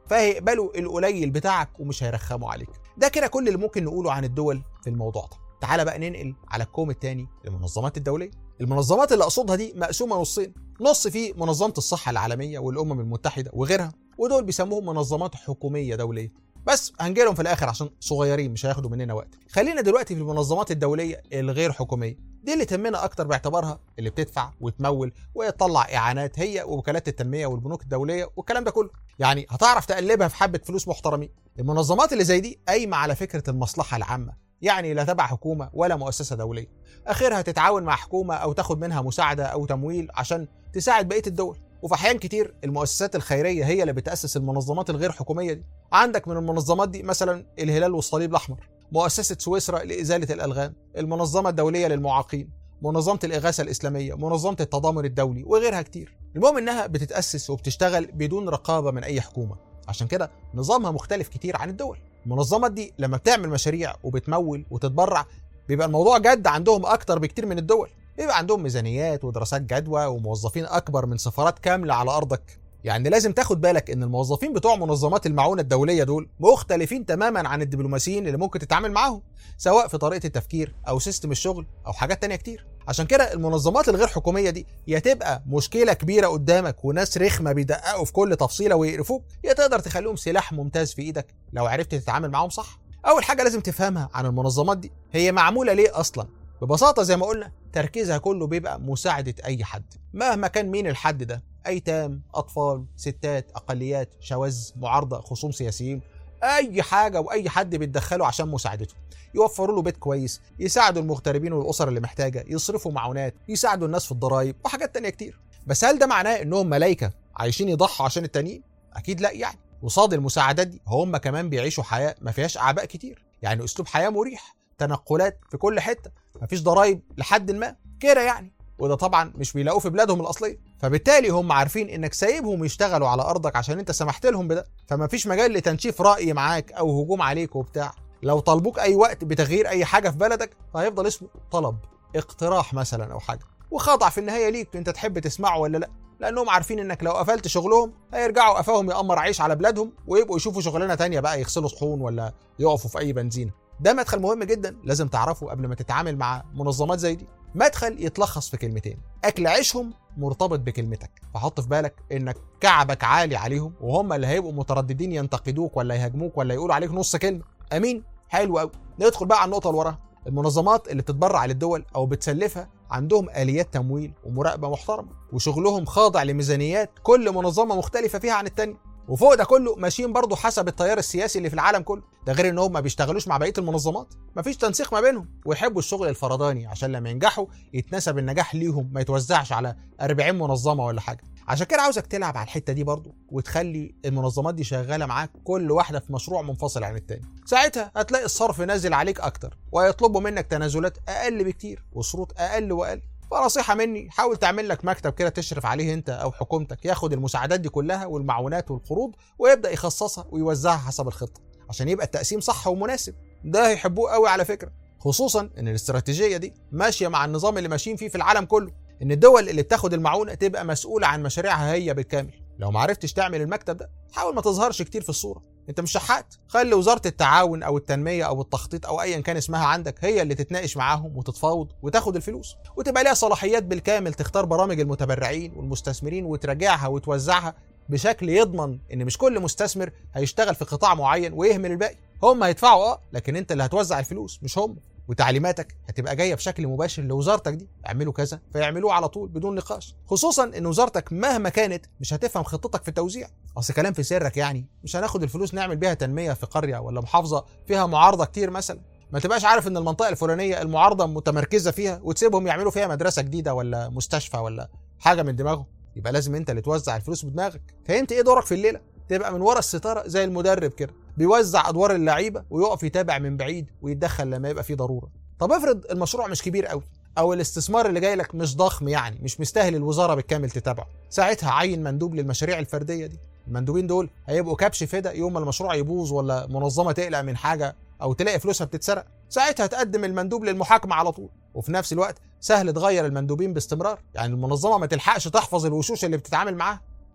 فهيقبلوا القليل بتاعك ومش هيرخموا عليك ده كده كل اللي ممكن نقوله عن الدول في الموضوع ده تعال بقى ننقل على الكوم الثاني المنظمات الدوليه المنظمات اللي اقصدها دي مقسومه نصين نص فيه منظمه الصحه العالميه والامم المتحده وغيرها ودول بيسموهم منظمات حكوميه دوليه بس هنجيلهم في الاخر عشان صغيرين مش هياخدوا مننا وقت خلينا دلوقتي في المنظمات الدوليه الغير حكوميه دي اللي تهمنا اكتر باعتبارها اللي بتدفع وتمول وتطلع اعانات هي ووكالات التنميه والبنوك الدوليه والكلام ده كله يعني هتعرف تقلبها في حبه فلوس محترمين المنظمات اللي زي دي قايمه على فكره المصلحه العامه يعني لا تبع حكومه ولا مؤسسه دوليه اخرها تتعاون مع حكومه او تاخد منها مساعده او تمويل عشان تساعد بقيه الدول وفي احيان كتير المؤسسات الخيريه هي اللي بتاسس المنظمات الغير حكوميه دي عندك من المنظمات دي مثلا الهلال والصليب الاحمر مؤسسه سويسرا لازاله الالغام المنظمه الدوليه للمعاقين منظمه الاغاثه الاسلاميه منظمه التضامن الدولي وغيرها كتير المهم انها بتتاسس وبتشتغل بدون رقابه من اي حكومه عشان كده نظامها مختلف كتير عن الدول المنظمات دي لما بتعمل مشاريع وبتمول وتتبرع بيبقى الموضوع جد عندهم اكتر بكتير من الدول بيبقى عندهم ميزانيات ودراسات جدوى وموظفين اكبر من سفارات كامله على ارضك يعني لازم تاخد بالك ان الموظفين بتوع منظمات المعونه الدوليه دول مختلفين تماما عن الدبلوماسيين اللي ممكن تتعامل معاهم سواء في طريقه التفكير او سيستم الشغل او حاجات تانية كتير عشان كده المنظمات الغير حكوميه دي يا تبقى مشكله كبيره قدامك وناس رخمه بيدققوا في كل تفصيله ويقرفوك يا تقدر تخليهم سلاح ممتاز في ايدك لو عرفت تتعامل معاهم صح اول حاجه لازم تفهمها عن المنظمات دي هي معموله ليه اصلا ببساطه زي ما قلنا تركيزها كله بيبقى مساعده اي حد مهما كان مين الحد ده ايتام اطفال ستات اقليات شواذ معارضه خصوم سياسيين اي حاجه واي حد بيتدخلوا عشان مساعدته يوفروا له بيت كويس يساعدوا المغتربين والاسر اللي محتاجه يصرفوا معونات يساعدوا الناس في الضرايب وحاجات تانية كتير بس هل ده معناه انهم ملايكه عايشين يضحوا عشان التانيين اكيد لا يعني قصاد المساعدات دي هم كمان بيعيشوا حياه ما فيهاش اعباء كتير يعني اسلوب حياه مريح تنقلات في كل حته مفيش ضرايب لحد ما كده يعني وده طبعا مش بيلاقوه في بلادهم الاصليه فبالتالي هم عارفين انك سايبهم يشتغلوا على ارضك عشان انت سمحت لهم بده فمفيش مجال لتنشيف راي معاك او هجوم عليك وبتاع لو طلبوك اي وقت بتغيير اي حاجه في بلدك فهيفضل اسمه طلب اقتراح مثلا او حاجه وخاضع في النهايه ليك انت تحب تسمعه ولا لا لانهم عارفين انك لو قفلت شغلهم هيرجعوا قفاهم يأمر عيش على بلادهم ويبقوا يشوفوا شغلانه تانية بقى يغسلوا صحون ولا يقفوا في اي بنزينه ده مدخل مهم جدا لازم تعرفه قبل ما تتعامل مع منظمات زي دي مدخل يتلخص في كلمتين اكل عيشهم مرتبط بكلمتك فحط في بالك انك كعبك عالي عليهم وهم اللي هيبقوا مترددين ينتقدوك ولا يهاجموك ولا يقولوا عليك نص كلمه امين حلو قوي ندخل بقى على النقطه اللي وراها المنظمات اللي بتتبرع للدول او بتسلفها عندهم اليات تمويل ومراقبه محترمه وشغلهم خاضع لميزانيات كل منظمه مختلفه فيها عن التانيه وفوق ده كله ماشيين برضه حسب التيار السياسي اللي في العالم كله ده غير ان هم ما بيشتغلوش مع بقيه المنظمات مفيش تنسيق ما بينهم ويحبوا الشغل الفرداني عشان لما ينجحوا يتنسب النجاح ليهم ما يتوزعش على 40 منظمه ولا حاجه عشان كده عاوزك تلعب على الحته دي برضه وتخلي المنظمات دي شغاله معاك كل واحده في مشروع منفصل عن التاني ساعتها هتلاقي الصرف نازل عليك اكتر وهيطلبوا منك تنازلات اقل بكتير وشروط اقل واقل فنصيحة مني حاول تعمل لك مكتب كده تشرف عليه انت او حكومتك ياخد المساعدات دي كلها والمعونات والقروض ويبدا يخصصها ويوزعها حسب الخطة عشان يبقى التقسيم صح ومناسب ده هيحبوه قوي على فكرة خصوصا ان الاستراتيجية دي ماشية مع النظام اللي ماشيين فيه في العالم كله ان الدول اللي بتاخد المعونة تبقى مسؤولة عن مشاريعها هي بالكامل لو ما عرفتش تعمل المكتب ده حاول ما تظهرش كتير في الصورة انت مش شحات خلي وزاره التعاون او التنميه او التخطيط او ايا كان اسمها عندك هي اللي تتناقش معاهم وتتفاوض وتاخد الفلوس وتبقى ليها صلاحيات بالكامل تختار برامج المتبرعين والمستثمرين وتراجعها وتوزعها بشكل يضمن ان مش كل مستثمر هيشتغل في قطاع معين ويهمل الباقي هم هيدفعوا اه لكن انت اللي هتوزع الفلوس مش هم وتعليماتك هتبقى جايه بشكل مباشر لوزارتك دي اعملوا كذا فيعملوه على طول بدون نقاش خصوصا ان وزارتك مهما كانت مش هتفهم خطتك في التوزيع اصل كلام في سرك يعني مش هناخد الفلوس نعمل بيها تنميه في قريه ولا محافظه فيها معارضه كتير مثلا ما تبقاش عارف ان المنطقه الفلانيه المعارضه متمركزه فيها وتسيبهم يعملوا فيها مدرسه جديده ولا مستشفى ولا حاجه من دماغهم يبقى لازم انت اللي توزع الفلوس بدماغك فهمت ايه دورك في الليله تبقى من ورا الستاره زي المدرب كده بيوزع ادوار اللعيبه ويقف يتابع من بعيد ويتدخل لما يبقى في ضروره طب افرض المشروع مش كبير قوي او الاستثمار اللي جاي لك مش ضخم يعني مش مستاهل الوزاره بالكامل تتابعه ساعتها عين مندوب للمشاريع الفرديه دي المندوبين دول هيبقوا كبش فدا يوم ما المشروع يبوظ ولا منظمه تقلق من حاجه او تلاقي فلوسها بتتسرق ساعتها تقدم المندوب للمحاكمه على طول وفي نفس الوقت سهل تغير المندوبين باستمرار يعني المنظمه ما تلحقش تحفظ الوشوش اللي بتتعامل معاها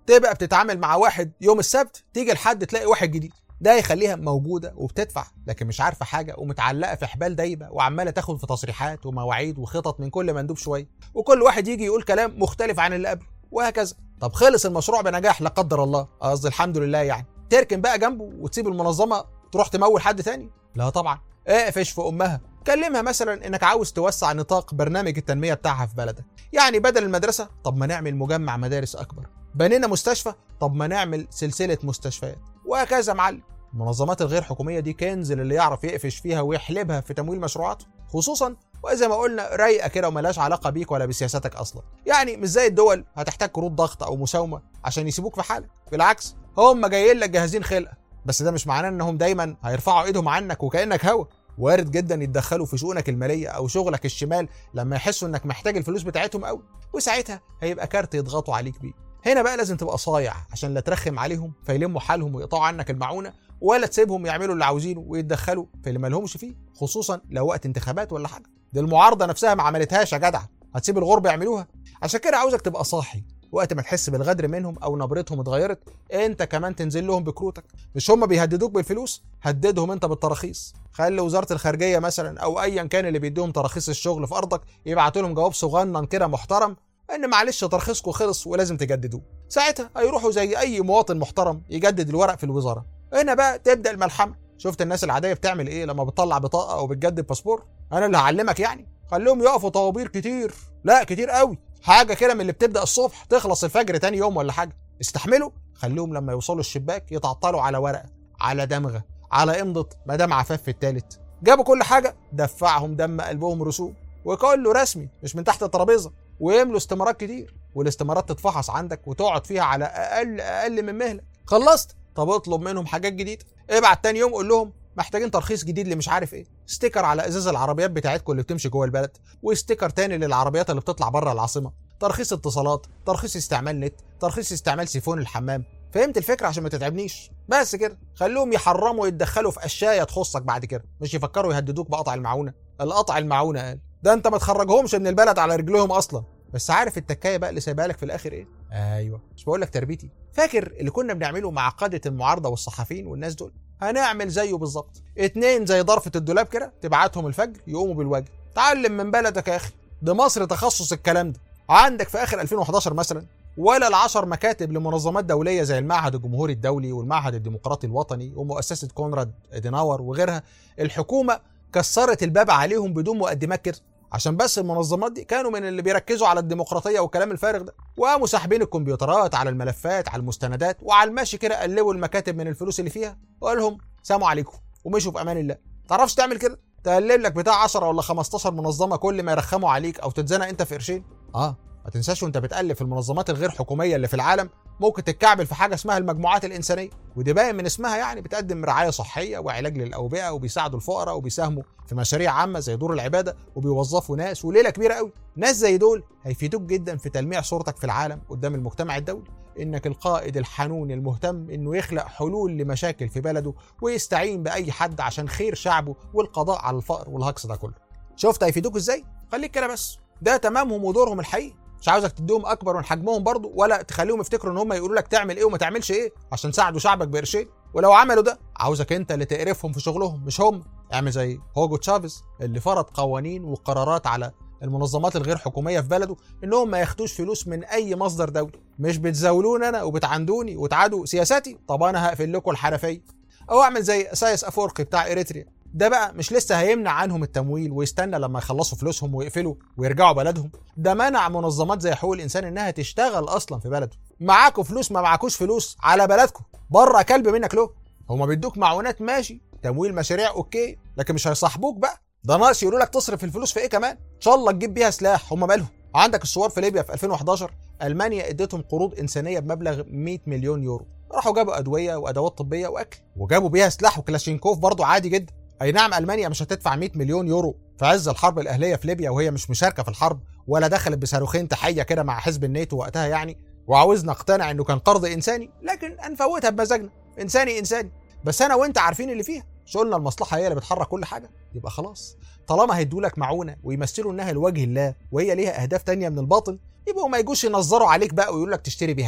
تبقى بتتعامل مع واحد يوم السبت تيجي الحد تلاقي واحد جديد ده يخليها موجوده وبتدفع لكن مش عارفه حاجه ومتعلقه في حبال دايبه وعماله تاخد في تصريحات ومواعيد وخطط من كل مندوب شويه وكل واحد يجي يقول كلام مختلف عن اللي قبله وهكذا طب خلص المشروع بنجاح لا قدر الله قصدي الحمد لله يعني تركن بقى جنبه وتسيب المنظمه تروح تمول حد تاني لا طبعا اقفش في امها كلمها مثلا انك عاوز توسع نطاق برنامج التنميه بتاعها في بلدك يعني بدل المدرسه طب ما نعمل مجمع مدارس اكبر بنينا مستشفى طب ما نعمل سلسله مستشفيات وهكذا معلم المنظمات الغير حكوميه دي كنز اللي يعرف يقفش فيها ويحلبها في تمويل مشروعاته خصوصا وزي ما قلنا رايقه كده وملهاش علاقه بيك ولا بسياساتك اصلا يعني مش زي الدول هتحتاج كروت ضغط او مساومه عشان يسيبوك في حالك بالعكس هم جايين لك جاهزين خلقه بس ده مش معناه انهم دايما هيرفعوا ايدهم عنك وكانك هوا وارد جدا يتدخلوا في شؤونك الماليه او شغلك الشمال لما يحسوا انك محتاج الفلوس بتاعتهم قوي وساعتها هيبقى كارت يضغطوا عليك بيه هنا بقى لازم تبقى صايع عشان لا ترخم عليهم فيلموا حالهم ويقطعوا عنك المعونه ولا تسيبهم يعملوا اللي عاوزينه ويتدخلوا في اللي مالهمش فيه خصوصا لو وقت انتخابات ولا حاجه دي المعارضه نفسها ما عملتهاش يا جدع هتسيب الغربه يعملوها عشان كده عاوزك تبقى صاحي وقت ما تحس بالغدر منهم او نبرتهم اتغيرت انت كمان تنزل لهم بكروتك مش هم بيهددوك بالفلوس هددهم انت بالتراخيص خلي وزاره الخارجيه مثلا او ايا كان اللي بيديهم تراخيص الشغل في ارضك يبعتوا لهم جواب صغنن كده محترم ان معلش ترخيصكم خلص ولازم تجددوه ساعتها هيروحوا زي اي مواطن محترم يجدد الورق في الوزاره هنا بقى تبدا الملحمه شفت الناس العاديه بتعمل ايه لما بتطلع بطاقه او بتجدد باسبور انا اللي هعلمك يعني خليهم يقفوا طوابير كتير لا كتير قوي حاجه كده من اللي بتبدا الصبح تخلص الفجر تاني يوم ولا حاجه استحملوا خليهم لما يوصلوا الشباك يتعطلوا على ورقه على دمغه على امضه مدام عفاف في التالت جابوا كل حاجه دفعهم دم قلبهم رسوم وكله رسمي مش من تحت الترابيزه ويملوا استمارات كتير والاستمارات تتفحص عندك وتقعد فيها على اقل اقل من مهله خلصت طب اطلب منهم حاجات جديده ابعت تاني يوم قول لهم محتاجين ترخيص جديد اللي مش عارف ايه ستيكر على ازاز العربيات بتاعتكم اللي بتمشي جوه البلد وستيكر تاني للعربيات اللي بتطلع بره العاصمه ترخيص اتصالات ترخيص استعمال نت ترخيص استعمال سيفون الحمام فهمت الفكره عشان ما تتعبنيش بس كده خلوهم يحرموا يتدخلوا في اشياء تخصك بعد كده مش يفكروا يهددوك بقطع المعونه القطع المعونه قال ده انت ما تخرجهمش من البلد على رجلهم اصلا بس عارف التكايه بقى اللي سايبها لك في الاخر ايه ايوه مش بقول لك تربيتي فاكر اللي كنا بنعمله مع قاده المعارضه والصحفيين والناس دول هنعمل زيه بالظبط اتنين زي ضرفه الدولاب كده تبعتهم الفجر يقوموا بالواجب تعلم من بلدك يا اخي ده مصر تخصص الكلام ده عندك في اخر 2011 مثلا ولا العشر مكاتب لمنظمات دوليه زي المعهد الجمهوري الدولي والمعهد الديمقراطي الوطني ومؤسسه كونراد اديناور وغيرها الحكومه كسرت الباب عليهم بدون مقدمات كده عشان بس المنظمات دي كانوا من اللي بيركزوا على الديمقراطيه والكلام الفارغ ده وقاموا ساحبين الكمبيوترات على الملفات على المستندات وعلى المشي كده قلبوا المكاتب من الفلوس اللي فيها وقال لهم سلام عليكم ومشوا في امان الله تعرفش تعمل كده تقلب لك بتاع 10 ولا 15 منظمه كل ما يرخموا عليك او تتزنق انت في قرشين اه ما تنساش وانت بتقلب في المنظمات الغير حكوميه اللي في العالم ممكن تتكعبل في حاجه اسمها المجموعات الانسانيه ودي باين من اسمها يعني بتقدم رعايه صحيه وعلاج للاوبئه وبيساعدوا الفقراء وبيساهموا في مشاريع عامه زي دور العباده وبيوظفوا ناس وليله كبيره قوي ناس زي دول هيفيدوك جدا في تلميع صورتك في العالم قدام المجتمع الدولي انك القائد الحنون المهتم انه يخلق حلول لمشاكل في بلده ويستعين باي حد عشان خير شعبه والقضاء على الفقر والهجص ده كله شفت هيفيدوك ازاي خليك كده بس ده تمامهم ودورهم الحقيقي مش عاوزك تديهم اكبر من حجمهم برضه ولا تخليهم يفتكروا ان هم يقولوا لك تعمل ايه وما تعملش ايه عشان ساعدوا شعبك بقرشين ولو عملوا ده عاوزك انت اللي تقرفهم في شغلهم مش هم اعمل زي هوجو تشافيز اللي فرض قوانين وقرارات على المنظمات الغير حكوميه في بلده انهم ما ياخدوش فلوس من اي مصدر دولي مش بتزاولوني انا وبتعندوني وتعادوا سياساتي طب انا هقفل لكم الحنفيه او اعمل زي سايس افورقي بتاع اريتريا ده بقى مش لسه هيمنع عنهم التمويل ويستنى لما يخلصوا فلوسهم ويقفلوا ويرجعوا بلدهم ده منع منظمات زي حقوق الانسان انها تشتغل اصلا في بلده معاكوا فلوس ما معاكوش فلوس على بلدكم بره كلب منك له هما بيدوك معونات ماشي تمويل مشاريع اوكي لكن مش هيصاحبوك بقى ده ناقص يقولوا لك تصرف الفلوس في ايه كمان ان شاء الله تجيب بيها سلاح هما مالهم عندك الثوار في ليبيا في 2011 المانيا اديتهم قروض انسانيه بمبلغ 100 مليون يورو راحوا جابوا ادويه وادوات طبيه واكل وجابوا بيها سلاح وكلاشينكوف برضه عادي جدا اي نعم المانيا مش هتدفع 100 مليون يورو في عز الحرب الاهليه في ليبيا وهي مش مشاركه في الحرب ولا دخلت بصاروخين تحيه كده مع حزب الناتو وقتها يعني وعاوزنا نقتنع انه كان قرض انساني لكن هنفوتها بمزاجنا انساني انساني بس انا وانت عارفين اللي فيها مش قلنا المصلحه هي اللي بتحرك كل حاجه يبقى خلاص طالما هيدوا لك معونه ويمثلوا انها لوجه الله وهي ليها اهداف تانية من الباطل يبقوا ما يجوش ينظروا عليك بقى ويقول لك تشتري بيها ايه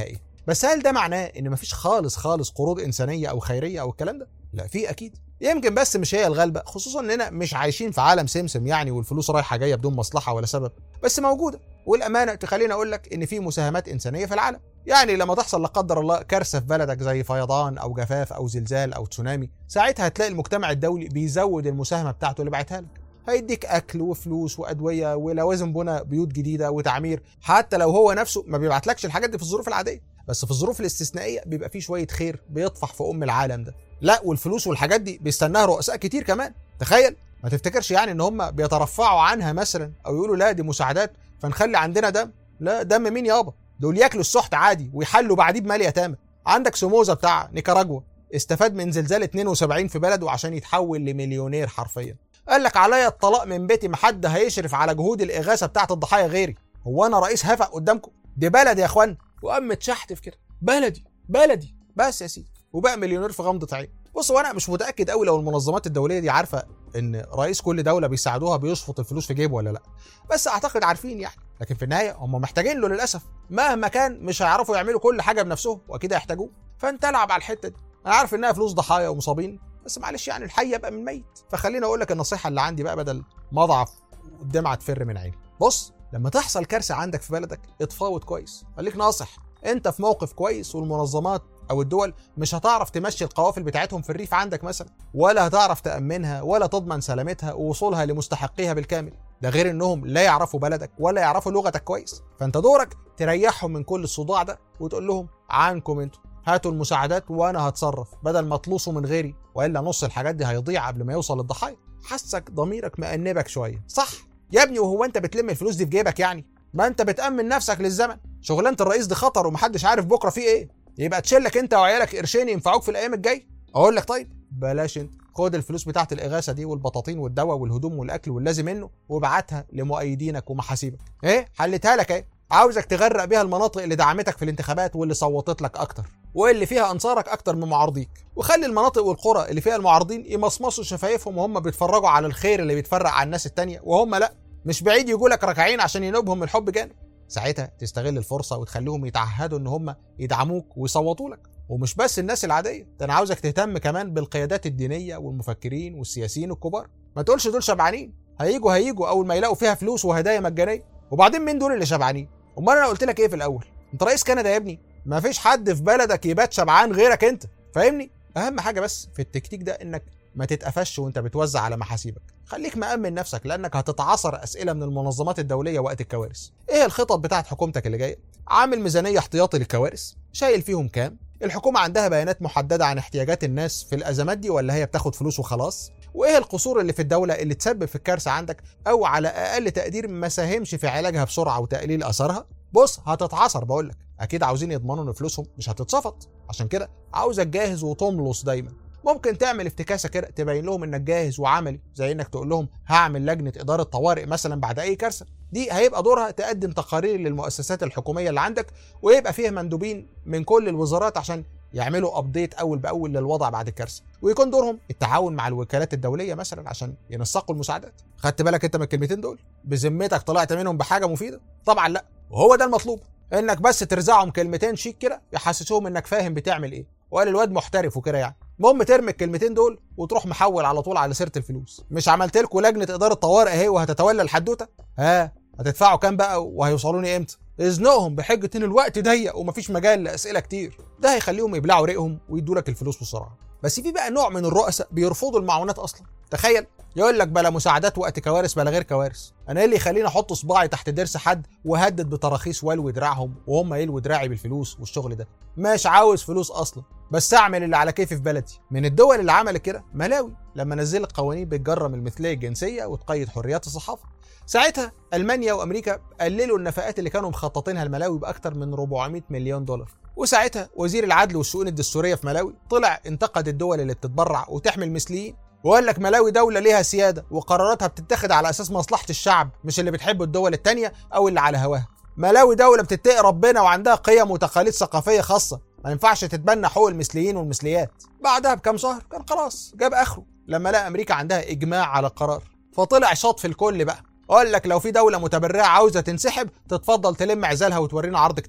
بس هل ده معناه ان مفيش خالص خالص قروض انسانيه او خيريه او الكلام ده لا في اكيد يمكن بس مش هي الغالبه خصوصا اننا مش عايشين في عالم سمسم يعني والفلوس رايحه جايه بدون مصلحه ولا سبب بس موجوده والامانه تخليني اقول لك ان في مساهمات انسانيه في العالم يعني لما تحصل لا قدر الله كارثه في بلدك زي فيضان او جفاف او زلزال او تسونامي ساعتها هتلاقي المجتمع الدولي بيزود المساهمه بتاعته اللي بعتها لك هيديك اكل وفلوس وادويه ولوازم بناء بيوت جديده وتعمير حتى لو هو نفسه ما بيبعتلكش الحاجات دي في الظروف العاديه بس في الظروف الاستثنائيه بيبقى فيه شويه خير بيطفح في ام العالم ده لا والفلوس والحاجات دي بيستناها رؤساء كتير كمان تخيل ما تفتكرش يعني ان هم بيترفعوا عنها مثلا او يقولوا لا دي مساعدات فنخلي عندنا دم لا دم مين يابا دول ياكلوا السحت عادي ويحلوا بعديه بمال يتامى عندك سوموزا بتاع نيكاراجوا استفاد من زلزال 72 في بلده عشان يتحول لمليونير حرفيا قال لك عليا الطلاق من بيتي محد هيشرف على جهود الاغاثه بتاعت الضحايا غيري هو انا رئيس هفق قدامكم دي بلدي يا اخوان وقام متشحتف كده بلدي بلدي بس يا سيدي وبقى مليونير في غمضه عين بص وانا مش متاكد قوي لو المنظمات الدوليه دي عارفه ان رئيس كل دوله بيساعدوها بيشفط الفلوس في جيبه ولا لا بس اعتقد عارفين يعني لكن في النهايه هم محتاجين له للاسف مهما كان مش هيعرفوا يعملوا كل حاجه بنفسهم واكيد هيحتاجوه فانت العب على الحته دي انا عارف انها فلوس ضحايا ومصابين بس معلش يعني الحي يبقى من ميت فخليني اقول لك النصيحه اللي عندي بقى بدل ما اضعف والدمعه تفر من عيني بص لما تحصل كارثه عندك في بلدك اتفاوض كويس خليك ناصح انت في موقف كويس والمنظمات او الدول مش هتعرف تمشي القوافل بتاعتهم في الريف عندك مثلا ولا هتعرف تامنها ولا تضمن سلامتها ووصولها لمستحقيها بالكامل ده غير انهم لا يعرفوا بلدك ولا يعرفوا لغتك كويس فانت دورك تريحهم من كل الصداع ده وتقول لهم عنكم انتوا هاتوا المساعدات وانا هتصرف بدل ما تلوصوا من غيري والا نص الحاجات دي هيضيع قبل ما يوصل للضحايا حسك ضميرك مأنبك شويه صح يا ابني وهو انت بتلم الفلوس دي في جيبك يعني ما انت بتأمن نفسك للزمن شغلانه الرئيس دي خطر ومحدش عارف بكره فيه ايه يبقى تشيلك انت وعيالك قرشين ينفعوك في الايام الجايه اقول لك طيب بلاش انت خد الفلوس بتاعت الاغاثه دي والبطاطين والدواء والهدوم والاكل واللازم منه وابعتها لمؤيدينك ومحاسيبك ايه حلتها لك ايه عاوزك تغرق بيها المناطق اللي دعمتك في الانتخابات واللي صوتت لك اكتر واللي فيها انصارك اكتر من معارضيك وخلي المناطق والقرى اللي فيها المعارضين يمصمصوا شفايفهم وهم بيتفرجوا على الخير اللي بيتفرق على الناس التانية وهم لا مش بعيد يجوا لك ركعين عشان ينوبهم الحب جانب ساعتها تستغل الفرصه وتخليهم يتعهدوا ان هم يدعموك ويصوتوا لك ومش بس الناس العاديه ده انا عاوزك تهتم كمان بالقيادات الدينيه والمفكرين والسياسيين الكبار ما تقولش دول شبعانين هيجوا هيجوا اول ما يلاقوا فيها فلوس وهدايا مجانيه وبعدين مين دول اللي شبعانين امال انا قلت لك ايه في الاول انت رئيس كندا يا ابني ما فيش حد في بلدك يبات شبعان غيرك انت فاهمني اهم حاجه بس في التكتيك ده انك ما تتقفش وانت بتوزع على محاسيبك خليك مأمن نفسك لانك هتتعاصر اسئله من المنظمات الدوليه وقت الكوارث ايه الخطط بتاعت حكومتك اللي جايه عامل ميزانيه احتياطي للكوارث شايل فيهم كام الحكومه عندها بيانات محدده عن احتياجات الناس في الازمات دي ولا هي بتاخد فلوس وخلاص وايه القصور اللي في الدوله اللي تسبب في الكارثه عندك او على اقل تقدير ما ساهمش في علاجها بسرعه وتقليل اثرها بص هتتعصر بقول لك اكيد عاوزين يضمنوا ان فلوسهم مش هتتصفط عشان كده عاوزك جاهز وتملص دايما ممكن تعمل افتكاسه كده تبين لهم انك جاهز وعملي زي انك تقول لهم هعمل لجنه اداره طوارئ مثلا بعد اي كارثه دي هيبقى دورها تقدم تقارير للمؤسسات الحكوميه اللي عندك ويبقى فيها مندوبين من كل الوزارات عشان يعملوا ابديت اول باول للوضع بعد الكارثه ويكون دورهم التعاون مع الوكالات الدوليه مثلا عشان ينسقوا المساعدات خدت بالك انت من الكلمتين دول بذمتك طلعت منهم بحاجه مفيده طبعا لا وهو ده المطلوب انك بس ترزعهم كلمتين شيك كده يحسسوهم انك فاهم بتعمل ايه وقال الواد محترف وكده يعني المهم ترمي الكلمتين دول وتروح محول على طول على سيره الفلوس مش عملت لكم لجنه اداره طوارئ اهي وهتتولى الحدوته ها هتدفعوا كام بقى وهيوصلوني امتى ازنقهم بحجه ان الوقت ضيق ومفيش مجال لاسئله كتير ده هيخليهم يبلعوا ريقهم ويدوا لك الفلوس بسرعه بس في بقى نوع من الرؤساء بيرفضوا المعونات اصلا تخيل يقول لك بلا مساعدات وقت كوارث بلا غير كوارث انا ايه اللي يخليني احط صباعي تحت ضرس حد وهدد بتراخيص والوي دراعهم وهم يلوي دراعي بالفلوس والشغل ده مش عاوز فلوس اصلا بس اعمل اللي على كيفي في بلدي من الدول اللي عملت كده ملاوي لما نزلت قوانين بتجرم المثليه الجنسيه وتقيد حريات الصحافه ساعتها المانيا وامريكا قللوا النفقات اللي كانوا مخططينها الملاوي باكثر من 400 مليون دولار وساعتها وزير العدل والشؤون الدستوريه في ملاوي طلع انتقد الدول اللي بتتبرع وتحمي المثليين وقال لك ملاوي دولة ليها سيادة وقراراتها بتتخذ على أساس مصلحة الشعب مش اللي بتحبه الدول التانية أو اللي على هواها ملاوي دولة بتتقي ربنا وعندها قيم وتقاليد ثقافية خاصة ما ينفعش تتبنى حقوق المثليين والمثليات بعدها بكام شهر كان خلاص جاب آخره لما لقى أمريكا عندها إجماع على القرار فطلع شاط في الكل بقى قال لك لو في دولة متبرعة عاوزة تنسحب تتفضل تلم عزالها وتورينا عرض كتافها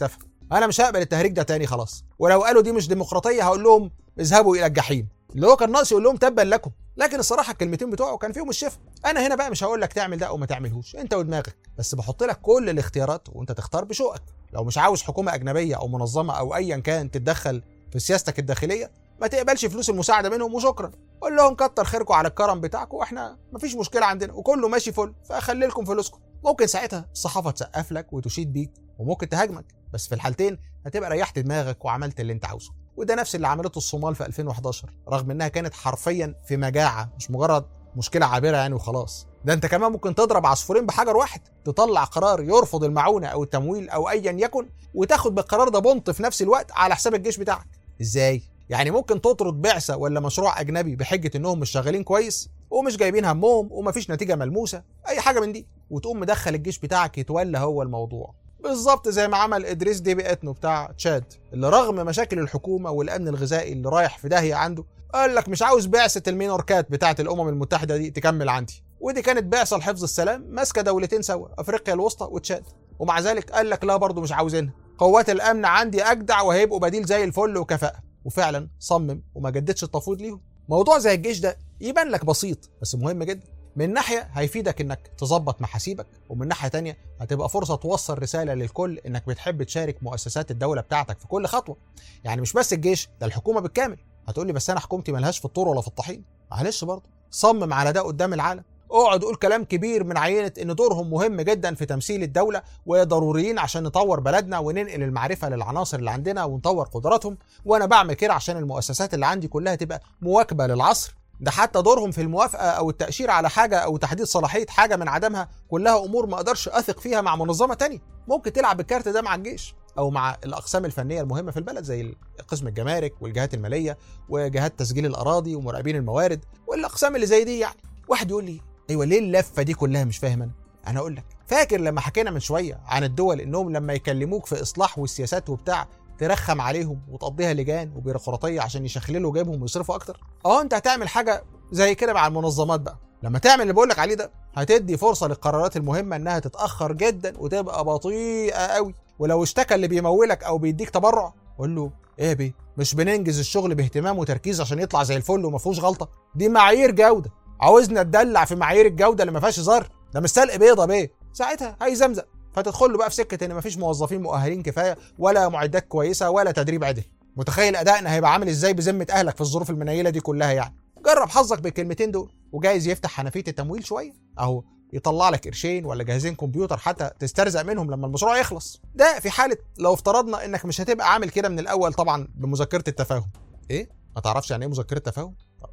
انا مش هقبل التهريج ده تاني خلاص ولو قالوا دي مش ديمقراطيه هقول لهم اذهبوا الى الجحيم اللي هو كان ناقص يقول لهم تبا لكم لكن الصراحه الكلمتين بتوعه كان فيهم الشفا انا هنا بقى مش هقول لك تعمل ده او ما تعملهوش انت ودماغك بس بحط لك كل الاختيارات وانت تختار بشوقك لو مش عاوز حكومه اجنبيه او منظمه او ايا كان تتدخل في سياستك الداخليه ما تقبلش فلوس المساعده منهم وشكرا قول لهم كتر خيركم على الكرم بتاعكم واحنا مفيش مشكله عندنا وكله ماشي فل فاخلي لكم فلوسكم ممكن ساعتها الصحافه تسقف لك وتشيد بيك وممكن تهاجمك بس في الحالتين هتبقى ريحت دماغك وعملت اللي انت عاوزه وده نفس اللي عملته الصومال في 2011 رغم انها كانت حرفيا في مجاعه مش مجرد مشكله عابره يعني وخلاص ده انت كمان ممكن تضرب عصفورين بحجر واحد تطلع قرار يرفض المعونه او التمويل او ايا يكن وتاخد بالقرار ده بنط في نفس الوقت على حساب الجيش بتاعك ازاي يعني ممكن تطرد بعثه ولا مشروع اجنبي بحجه انهم مش شغالين كويس ومش جايبين همهم ومفيش نتيجه ملموسه اي حاجه من دي وتقوم مدخل الجيش بتاعك يتولى هو الموضوع بالظبط زي ما عمل ادريس ديبي اتنو بتاع تشاد اللي رغم مشاكل الحكومه والامن الغذائي اللي رايح في داهيه عنده قال لك مش عاوز بعثه المينوركات بتاعه الامم المتحده دي تكمل عندي ودي كانت بعثه لحفظ السلام ماسكه دولتين سوا افريقيا الوسطى وتشاد ومع ذلك قال لك لا برضه مش عاوزينها قوات الامن عندي اجدع وهيبقوا بديل زي الفل وكفاءه وفعلا صمم وما جددش التفويض ليهم موضوع زي الجيش ده يبان لك بسيط بس مهم جدا من ناحيه هيفيدك انك تظبط محاسيبك ومن ناحيه تانية هتبقى فرصه توصل رساله للكل انك بتحب تشارك مؤسسات الدوله بتاعتك في كل خطوه يعني مش بس الجيش ده الحكومه بالكامل هتقول لي بس انا حكومتي ملهاش في الطور ولا في الطحين معلش برضه صمم على ده قدام العالم اقعد قول كلام كبير من عينه ان دورهم مهم جدا في تمثيل الدوله وضروريين عشان نطور بلدنا وننقل المعرفه للعناصر اللي عندنا ونطور قدراتهم وانا بعمل كده عشان المؤسسات اللي عندي كلها تبقى مواكبه للعصر ده حتى دورهم في الموافقه او التاشير على حاجه او تحديد صلاحيه حاجه من عدمها كلها امور ما اقدرش اثق فيها مع منظمه تانية ممكن تلعب الكارت ده مع الجيش او مع الاقسام الفنيه المهمه في البلد زي قسم الجمارك والجهات الماليه وجهات تسجيل الاراضي ومراقبين الموارد والاقسام اللي زي دي يعني واحد يقول لي ايوه ليه اللفه دي كلها مش فاهم انا انا اقول لك فاكر لما حكينا من شويه عن الدول انهم لما يكلموك في اصلاح والسياسات وبتاع ترخم عليهم وتقضيها لجان وبيروقراطيه عشان يشخللوا جيبهم ويصرفوا اكتر اه انت هتعمل حاجه زي كده مع المنظمات بقى لما تعمل اللي بقول لك عليه ده هتدي فرصه للقرارات المهمه انها تتاخر جدا وتبقى بطيئه قوي ولو اشتكى اللي بيمولك او بيديك تبرع قول له ايه يا بيه مش بننجز الشغل باهتمام وتركيز عشان يطلع زي الفل وما فيهوش غلطه دي معايير جوده عاوزنا ندلع في معايير الجوده اللي ما فيهاش هزار ده مش سلق بيضه بيه ساعتها هيزمزق فتدخل له بقى في سكه ان مفيش موظفين مؤهلين كفايه ولا معدات كويسه ولا تدريب عدل متخيل ادائنا هيبقى عامل ازاي بذمه اهلك في الظروف المنيله دي كلها يعني جرب حظك بالكلمتين دول وجايز يفتح حنفيه التمويل شويه اهو يطلع لك قرشين ولا جهازين كمبيوتر حتى تسترزق منهم لما المشروع يخلص ده في حاله لو افترضنا انك مش هتبقى عامل كده من الاول طبعا بمذكره التفاهم ايه ما تعرفش يعني ايه مذكره تفاهم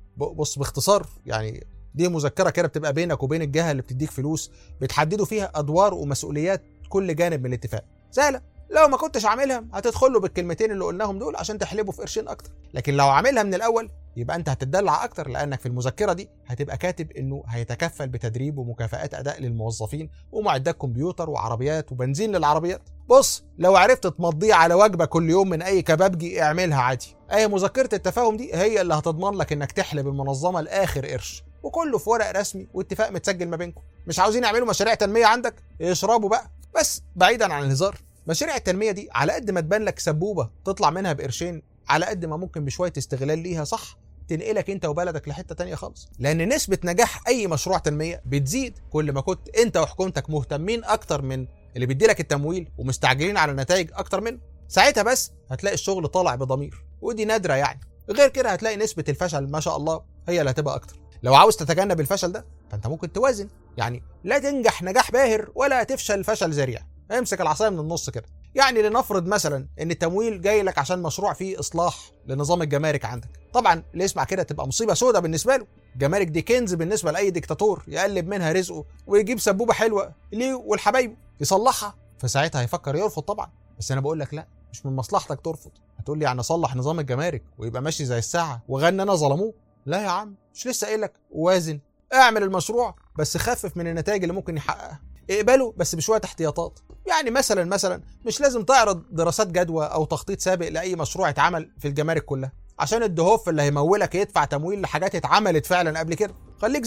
بص باختصار يعني دي مذكره كده بتبقى بينك وبين الجهه اللي بتديك فلوس بتحددوا فيها ادوار ومسؤوليات كل جانب من الاتفاق سهله لو ما كنتش عاملها هتدخل له بالكلمتين اللي قلناهم دول عشان تحلبوا في قرشين اكتر لكن لو عاملها من الاول يبقى انت هتدلع اكتر لانك في المذكره دي هتبقى كاتب انه هيتكفل بتدريب ومكافآت اداء للموظفين ومعدات كمبيوتر وعربيات وبنزين للعربيات بص لو عرفت تمضيه على وجبه كل يوم من اي كبابجي اعملها عادي اي مذكره التفاهم دي هي اللي هتضمن لك انك تحلب المنظمه لاخر قرش وكله في ورق رسمي واتفاق متسجل ما بينكم مش عاوزين يعملوا مشاريع تنميه عندك اشربوا بقى بس بعيدا عن الهزار مشاريع التنميه دي على قد ما تبان لك سبوبه تطلع منها بقرشين على قد ما ممكن بشويه استغلال ليها صح تنقلك انت وبلدك لحته تانية خالص لان نسبه نجاح اي مشروع تنميه بتزيد كل ما كنت انت وحكومتك مهتمين اكتر من اللي بيدي لك التمويل ومستعجلين على النتائج اكتر منه ساعتها بس هتلاقي الشغل طالع بضمير ودي نادره يعني غير كده هتلاقي نسبه الفشل ما شاء الله هي اللي هتبقى اكتر لو عاوز تتجنب الفشل ده فانت ممكن توازن يعني لا تنجح نجاح باهر ولا تفشل فشل ذريع امسك العصايه من النص كده يعني لنفرض مثلا ان التمويل جاي لك عشان مشروع فيه اصلاح لنظام الجمارك عندك طبعا اللي يسمع كده تبقى مصيبه سودة بالنسبه له الجمارك دي كنز بالنسبه لاي ديكتاتور يقلب منها رزقه ويجيب سبوبه حلوه ليه والحبايبه يصلحها فساعتها هيفكر يرفض طبعا بس انا بقول لك لا مش من مصلحتك ترفض هتقول لي يعني اصلح نظام الجمارك ويبقى ماشي زي الساعه وغنى انا ظلموه لا يا عم مش لسه قايل لك وازن اعمل المشروع بس خفف من النتائج اللي ممكن يحققها اقبله بس بشويه احتياطات يعني مثلا مثلا مش لازم تعرض دراسات جدوى او تخطيط سابق لاي مشروع اتعمل في الجمارك كلها عشان الدهوف اللي هيمولك يدفع تمويل لحاجات اتعملت فعلا قبل كده خليك ذكي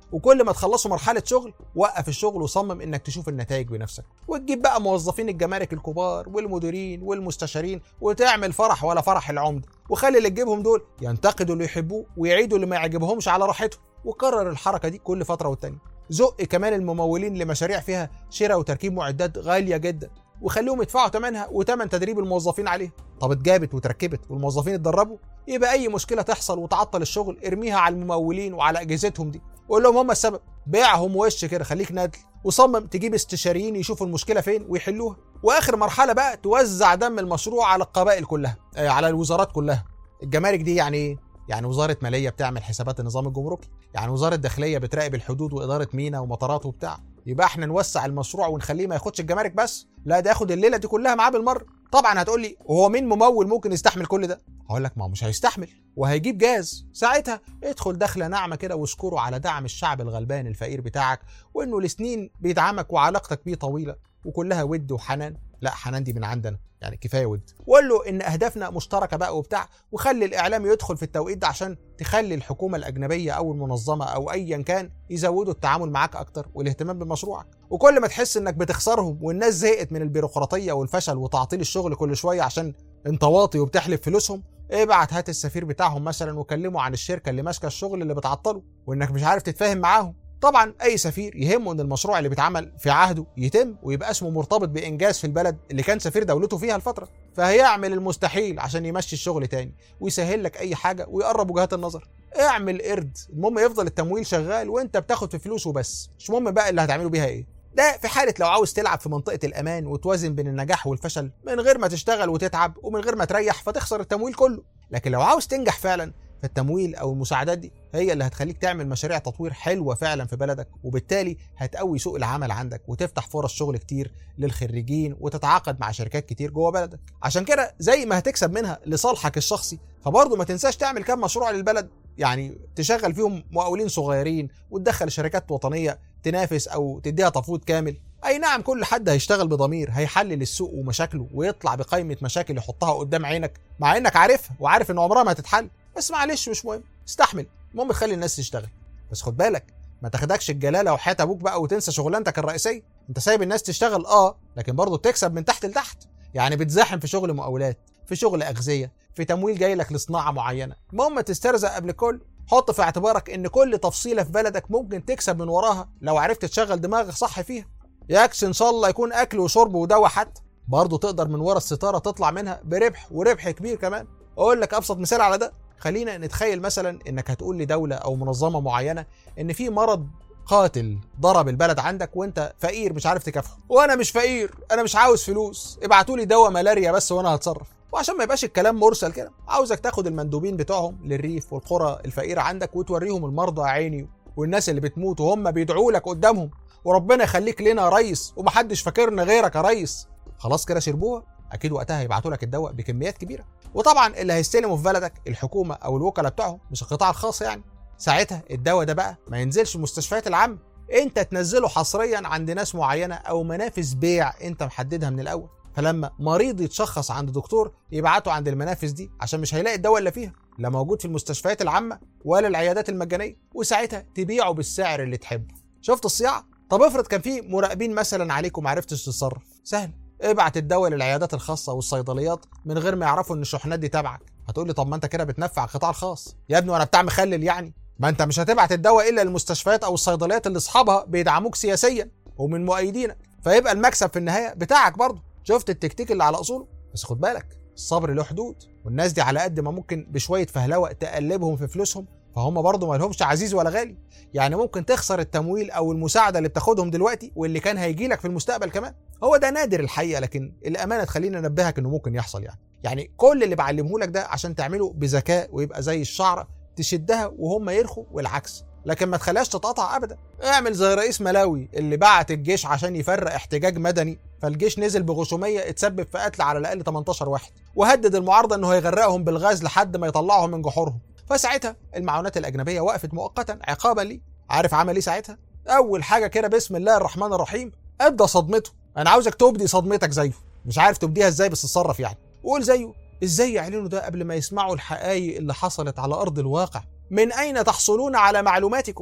وكل ما تخلصوا مرحله شغل وقف الشغل وصمم انك تشوف النتائج بنفسك وتجيب بقى موظفين الجمارك الكبار والمديرين والمستشارين وتعمل فرح ولا فرح العمده وخلي اللي تجيبهم دول ينتقدوا اللي يحبوه ويعيدوا اللي ما يعجبهمش على راحتهم وكرر الحركه دي كل فتره والتانيه زق كمان الممولين لمشاريع فيها شراء وتركيب معدات غاليه جدا وخليهم يدفعوا ثمنها وثمن تدريب الموظفين عليها طب اتجابت وتركبت والموظفين اتدربوا يبقى اي مشكله تحصل وتعطل الشغل ارميها على الممولين وعلى اجهزتهم دي وقول لهم هم السبب بيعهم وش كده خليك نادل وصمم تجيب استشاريين يشوفوا المشكله فين ويحلوها واخر مرحله بقى توزع دم المشروع على القبائل كلها آه على الوزارات كلها الجمارك دي يعني ايه يعني وزاره ماليه بتعمل حسابات النظام الجمركي يعني وزاره داخليه بتراقب الحدود واداره مينا ومطارات وبتاع يبقى احنا نوسع المشروع ونخليه ما ياخدش الجمارك بس لا ده ياخد الليله دي كلها معاه بالمره طبعا هتقول لي هو مين ممول ممكن يستحمل كل ده هقول لك ما هو مش هيستحمل وهيجيب جاز ساعتها ادخل دخله ناعمه كده واشكره على دعم الشعب الغلبان الفقير بتاعك وانه لسنين بيدعمك وعلاقتك بيه طويله وكلها ود وحنان لا حنان دي من عندنا يعني كفايه ود وقول له ان اهدافنا مشتركه بقى وبتاع وخلي الاعلام يدخل في التوقيت ده عشان تخلي الحكومه الاجنبيه او المنظمه او ايا كان يزودوا التعامل معاك اكتر والاهتمام بمشروعك وكل ما تحس انك بتخسرهم والناس زهقت من البيروقراطيه والفشل وتعطيل الشغل كل شويه عشان انت واطي وبتحلب فلوسهم ابعت هات السفير بتاعهم مثلا وكلمه عن الشركه اللي ماسكه الشغل اللي بتعطله وانك مش عارف تتفاهم معاهم طبعا اي سفير يهمه ان المشروع اللي بيتعمل في عهده يتم ويبقى اسمه مرتبط بانجاز في البلد اللي كان سفير دولته فيها الفتره فهيعمل المستحيل عشان يمشي الشغل تاني ويسهل لك اي حاجه ويقرب وجهات النظر اعمل قرد المهم يفضل التمويل شغال وانت بتاخد في فلوس وبس مش مهم بقى اللي هتعمله بيها ايه ده في حالة لو عاوز تلعب في منطقة الأمان وتوازن بين النجاح والفشل من غير ما تشتغل وتتعب ومن غير ما تريح فتخسر التمويل كله لكن لو عاوز تنجح فعلا فالتمويل او المساعدات دي هي اللي هتخليك تعمل مشاريع تطوير حلوه فعلا في بلدك وبالتالي هتقوي سوق العمل عندك وتفتح فرص شغل كتير للخريجين وتتعاقد مع شركات كتير جوه بلدك عشان كده زي ما هتكسب منها لصالحك الشخصي فبرضه ما تنساش تعمل كام مشروع للبلد يعني تشغل فيهم مقاولين صغيرين وتدخل شركات وطنيه تنافس او تديها تفويض كامل اي نعم كل حد هيشتغل بضمير هيحلل السوق ومشاكله ويطلع بقائمه مشاكل يحطها قدام عينك مع انك عارفها وعارف ان عمرها ما هتتحل بس معلش مش مهم استحمل المهم تخلي الناس تشتغل بس خد بالك ما تاخدكش الجلاله وحياه ابوك بقى وتنسى شغلانتك الرئيسيه انت سايب الناس تشتغل اه لكن برضه بتكسب من تحت لتحت يعني بتزاحم في شغل مقاولات في شغل اغذيه في تمويل جاي لك لصناعه معينه المهم تسترزق قبل كل حط في اعتبارك ان كل تفصيله في بلدك ممكن تكسب من وراها لو عرفت تشغل دماغك صح فيها ياكس ان شاء الله يكون اكل وشرب ودواء حتى برضه تقدر من ورا الستاره تطلع منها بربح وربح كبير كمان اقول لك ابسط مثال على ده خلينا نتخيل مثلا انك هتقول لدوله او منظمه معينه ان في مرض قاتل ضرب البلد عندك وانت فقير مش عارف تكافحه وانا مش فقير انا مش عاوز فلوس ابعتوا لي دواء ملاريا بس وانا هتصرف وعشان ما يبقاش الكلام مرسل كده عاوزك تاخد المندوبين بتوعهم للريف والقرى الفقيره عندك وتوريهم المرضى عيني والناس اللي بتموت وهم بيدعوا لك قدامهم وربنا يخليك لنا يا ريس ومحدش فاكرنا غيرك يا ريس خلاص كده شربوها اكيد وقتها هيبعتوا لك الدواء بكميات كبيره وطبعا اللي هيستلموا في بلدك الحكومه او الوكلاء بتوعهم مش القطاع الخاص يعني ساعتها الدواء ده بقى ما ينزلش المستشفيات العامه انت تنزله حصريا عند ناس معينه او منافذ بيع انت محددها من الاول فلما مريض يتشخص عند دكتور يبعته عند المنافذ دي عشان مش هيلاقي الدواء اللي فيها لا موجود في المستشفيات العامه ولا العيادات المجانيه وساعتها تبيعه بالسعر اللي تحبه شفت الصياعه طب افرض كان في مراقبين مثلا عليك وما عرفتش تتصرف سهل ابعت الدواء للعيادات الخاصه والصيدليات من غير ما يعرفوا ان الشحنات دي تبعك هتقول لي طب ما انت كده بتنفع القطاع الخاص يا ابني وانا بتاع مخلل يعني ما انت مش هتبعت الدواء الا للمستشفيات او الصيدليات اللي اصحابها بيدعموك سياسيا ومن مؤيدينك فيبقى المكسب في النهايه بتاعك برضه شفت التكتيك اللي على اصوله بس خد بالك الصبر له حدود والناس دي على قد ما ممكن بشويه فهلوه تقلبهم في فلوسهم فهم برضه ما لهمش عزيز ولا غالي يعني ممكن تخسر التمويل او المساعده اللي بتاخدهم دلوقتي واللي كان هيجي لك في المستقبل كمان هو ده نادر الحقيقه لكن الامانه تخليني انبهك انه ممكن يحصل يعني يعني كل اللي بعلمه لك ده عشان تعمله بذكاء ويبقى زي الشعره تشدها وهم يرخوا والعكس لكن ما تخليهاش تتقطع ابدا اعمل زي رئيس ملاوي اللي بعت الجيش عشان يفرق احتجاج مدني فالجيش نزل بغشوميه اتسبب في قتل على الاقل 18 واحد وهدد المعارضه انه هيغرقهم بالغاز لحد ما يطلعهم من جحورهم فساعتها المعونات الاجنبيه وقفت مؤقتا عقابا ليه عارف عمل ايه ساعتها اول حاجه كده بسم الله الرحمن الرحيم ابدا صدمته انا عاوزك تبدي صدمتك زيه مش عارف تبديها ازاي بس اتصرف يعني وقول زيه ازاي يعلنوا ده قبل ما يسمعوا الحقائق اللي حصلت على ارض الواقع من اين تحصلون على معلوماتكم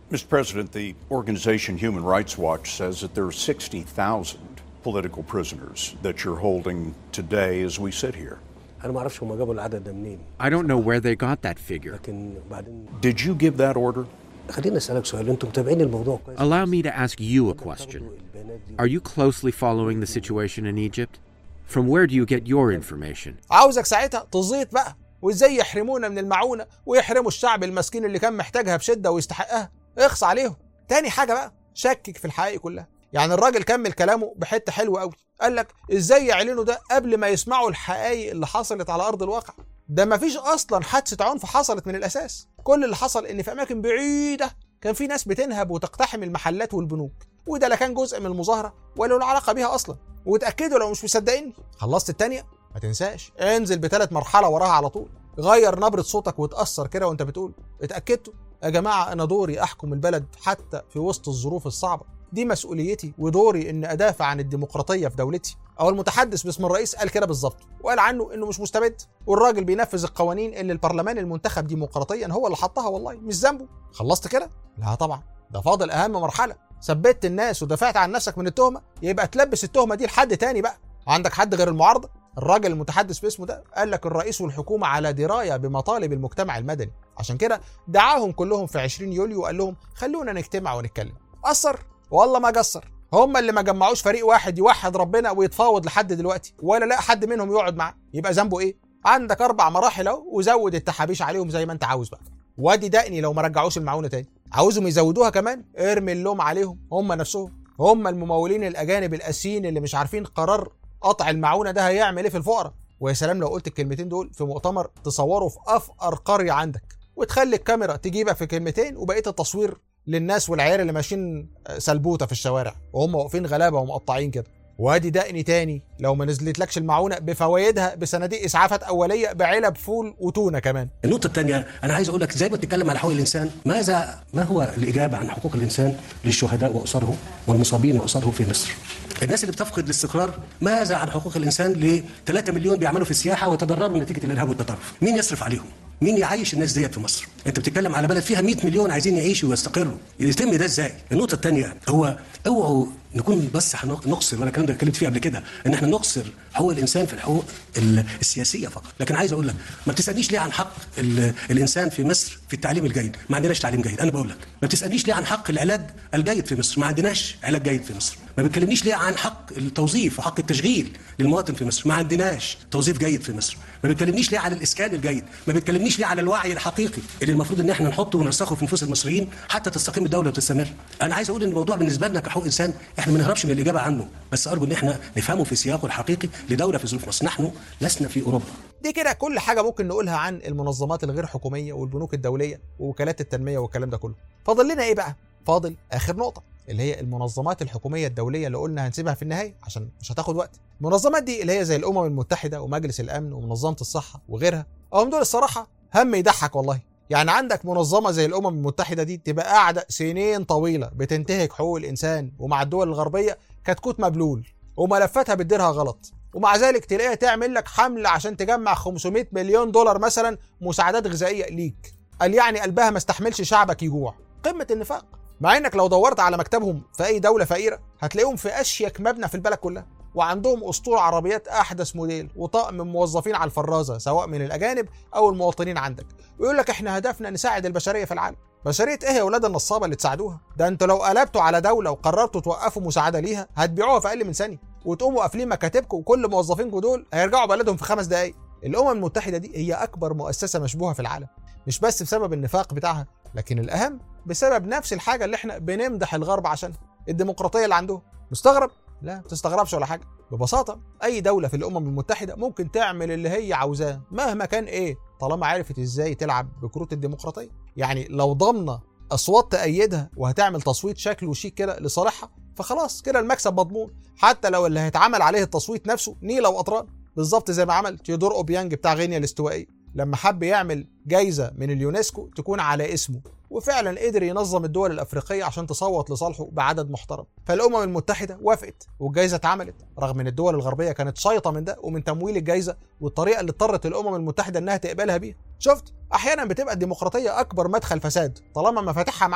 Mr. President, the organization Human Rights Watch says that there are 60,000 political prisoners that you're holding today as we sit here. انا ما اعرفش هم جابوا العدد ده منين I don't know where they got that figure. لكن بعدين Did you give that order? خليني اسالك سؤال انتم متابعين الموضوع كويس Allow me to ask you a question. البيانات دي Are you closely following the situation in Egypt? From where do you get your information? عاوزك ساعتها تزيط بقى وازاي يحرمونا من المعونه ويحرموا الشعب المسكين اللي كان محتاجها بشده ويستحقها اخص عليهم تاني حاجه بقى شكك في الحقائق كلها يعني الراجل كمل كلامه بحته حلوه قوي قال لك ازاي يعلنوا ده قبل ما يسمعوا الحقائق اللي حصلت على ارض الواقع ده مفيش اصلا حادثه عنف حصلت من الاساس كل اللي حصل ان في اماكن بعيده كان في ناس بتنهب وتقتحم المحلات والبنوك وده لا كان جزء من المظاهره ولا له علاقه بيها اصلا وتاكدوا لو مش مصدقيني خلصت التانية ما تنساش انزل بثلاث مرحله وراها على طول غير نبره صوتك وتاثر كده وانت بتقول اتاكدتوا يا جماعه انا دوري احكم البلد حتى في وسط الظروف الصعبه دي مسؤوليتي ودوري ان ادافع عن الديمقراطيه في دولتي او المتحدث باسم الرئيس قال كده بالظبط وقال عنه انه مش مستبد والراجل بينفذ القوانين اللي البرلمان المنتخب ديمقراطيا هو اللي حطها والله مش ذنبه خلصت كده لا طبعا ده فاضل اهم مرحله ثبت الناس ودافعت عن نفسك من التهمه يبقى تلبس التهمه دي لحد تاني بقى عندك حد غير المعارضه الراجل المتحدث باسمه ده قال لك الرئيس والحكومه على درايه بمطالب المجتمع المدني عشان كده دعاهم كلهم في 20 يوليو وقال لهم خلونا نجتمع ونتكلم قصر والله ما قصر هم اللي ما جمعوش فريق واحد يوحد ربنا ويتفاوض لحد دلوقتي ولا لا حد منهم يقعد معاه يبقى ذنبه ايه عندك اربع مراحل اهو وزود التحابيش عليهم زي ما انت عاوز بقى وادي دقني لو ما رجعوش المعونه تاني عاوزهم يزودوها كمان ارمي اللوم عليهم هم نفسهم هم الممولين الاجانب القاسيين اللي مش عارفين قرار قطع المعونه ده هيعمل ايه في الفقراء ويا سلام لو قلت الكلمتين دول في مؤتمر تصوره في افقر قريه عندك وتخلي الكاميرا تجيبك في كلمتين وبقيه التصوير للناس والعيال اللي ماشيين سلبوته في الشوارع وهم واقفين غلابه ومقطعين كده وادي دقني تاني لو ما نزلتلكش المعونه بفوايدها بصناديق اسعافات اوليه بعلب فول وتونه كمان النقطة الثانية أنا عايز أقول لك زي ما بتتكلم على حقوق الإنسان ماذا ما هو الإجابة عن حقوق الإنسان للشهداء وأسرهم والمصابين وأسرهم في مصر؟ الناس اللي بتفقد الاستقرار ماذا عن حقوق الإنسان ل 3 مليون بيعملوا في السياحة وتضرروا نتيجة الإرهاب والتطرف؟ مين يصرف عليهم؟ مين يعيش الناس ديت في مصر؟ انت بتتكلم على بلد فيها 100 مليون عايزين يعيشوا ويستقروا، يتم ده ازاي؟ النقطة الثانية هو اوعوا نكون بس هنق- نقصر وانا الكلام ده اتكلمت فيه قبل كده ان احنا نقصر حقوق الانسان في الحقوق ال- السياسيه فقط، لكن عايز اقول لك ما بتسالنيش ليه عن حق ال- الانسان في مصر في التعليم الجيد، ما عندناش تعليم جيد، انا بقول لك، ما بتسالنيش ليه عن حق العلاج الجيد في مصر، ما عندناش علاج جيد في مصر، ما بتكلمنيش ليه عن حق التوظيف وحق التشغيل للمواطن في مصر، ما عندناش توظيف جيد في مصر، ما بتكلمنيش ليه على الاسكان الجيد، ما بتكلمنيش ليه على الوعي الحقيقي اللي المفروض ان احنا نحطه ونرسخه في نفوس المصريين حتى تستقيم الدوله وتستمر. انا عايز اقول ان الموضوع بالنسبه لنا كحقوق انسان احنا ما نهربش من الاجابه عنه، بس ارجو ان احنا نفهمه في سياقه الحقيقي لدوله في ظروف مصر، نحن لسنا في اوروبا. دي كده كل حاجه ممكن نقولها عن المنظمات الغير حكوميه والبنوك الدوليه ووكالات التنميه والكلام ده كله فاضل لنا ايه بقى فاضل اخر نقطه اللي هي المنظمات الحكوميه الدوليه اللي قلنا هنسيبها في النهايه عشان مش هتاخد وقت المنظمات دي اللي هي زي الامم المتحده ومجلس الامن ومنظمه الصحه وغيرها هم دول الصراحه هم يضحك والله يعني عندك منظمة زي الأمم المتحدة دي تبقى قاعدة سنين طويلة بتنتهك حقوق الإنسان ومع الدول الغربية كتكوت مبلول وملفاتها بتديرها غلط ومع ذلك تلاقيها تعمل لك حملة عشان تجمع 500 مليون دولار مثلا مساعدات غذائية ليك قال يعني قلبها ما استحملش شعبك يجوع قمة النفاق مع انك لو دورت على مكتبهم في اي دولة فقيرة هتلاقيهم في اشيك مبنى في البلد كلها وعندهم اسطول عربيات احدث موديل وطقم موظفين على الفرازة سواء من الاجانب او المواطنين عندك ويقول لك احنا هدفنا نساعد البشرية في العالم بشرية ايه يا ولاد النصابة اللي تساعدوها ده انتوا لو قلبتوا على دولة وقررتوا توقفوا مساعدة ليها هتبيعوها في اقل من ثانية وتقوموا قافلين مكاتبكم وكل موظفينكم دول هيرجعوا بلدهم في خمس دقايق الامم المتحدة دي هي اكبر مؤسسة مشبوهة في العالم مش بس بسبب النفاق بتاعها لكن الاهم بسبب نفس الحاجة اللي احنا بنمدح الغرب عشانها الديمقراطية اللي عندهم مستغرب لا ما تستغربش ولا حاجة ببساطة أي دولة في الأمم المتحدة ممكن تعمل اللي هي عاوزاه مهما كان إيه طالما عرفت إزاي تلعب بكروت الديمقراطية يعني لو ضامنة أصوات تأيدها وهتعمل تصويت شكله شيك كده لصالحها فخلاص كده المكسب مضمون حتى لو اللي هيتعمل عليه التصويت نفسه نيلة وأطران بالظبط زي ما عمل تيودور أوبيانج بتاع غينيا الاستوائية لما حب يعمل جايزة من اليونسكو تكون على اسمه وفعلا قدر ينظم الدول الافريقيه عشان تصوت لصالحه بعدد محترم فالامم المتحده وافقت والجائزه اتعملت رغم ان الدول الغربيه كانت شايطه من ده ومن تمويل الجائزه والطريقه اللي اضطرت الامم المتحده انها تقبلها بيها شفت احيانا بتبقى الديمقراطيه اكبر مدخل فساد طالما مفاتيحها معاك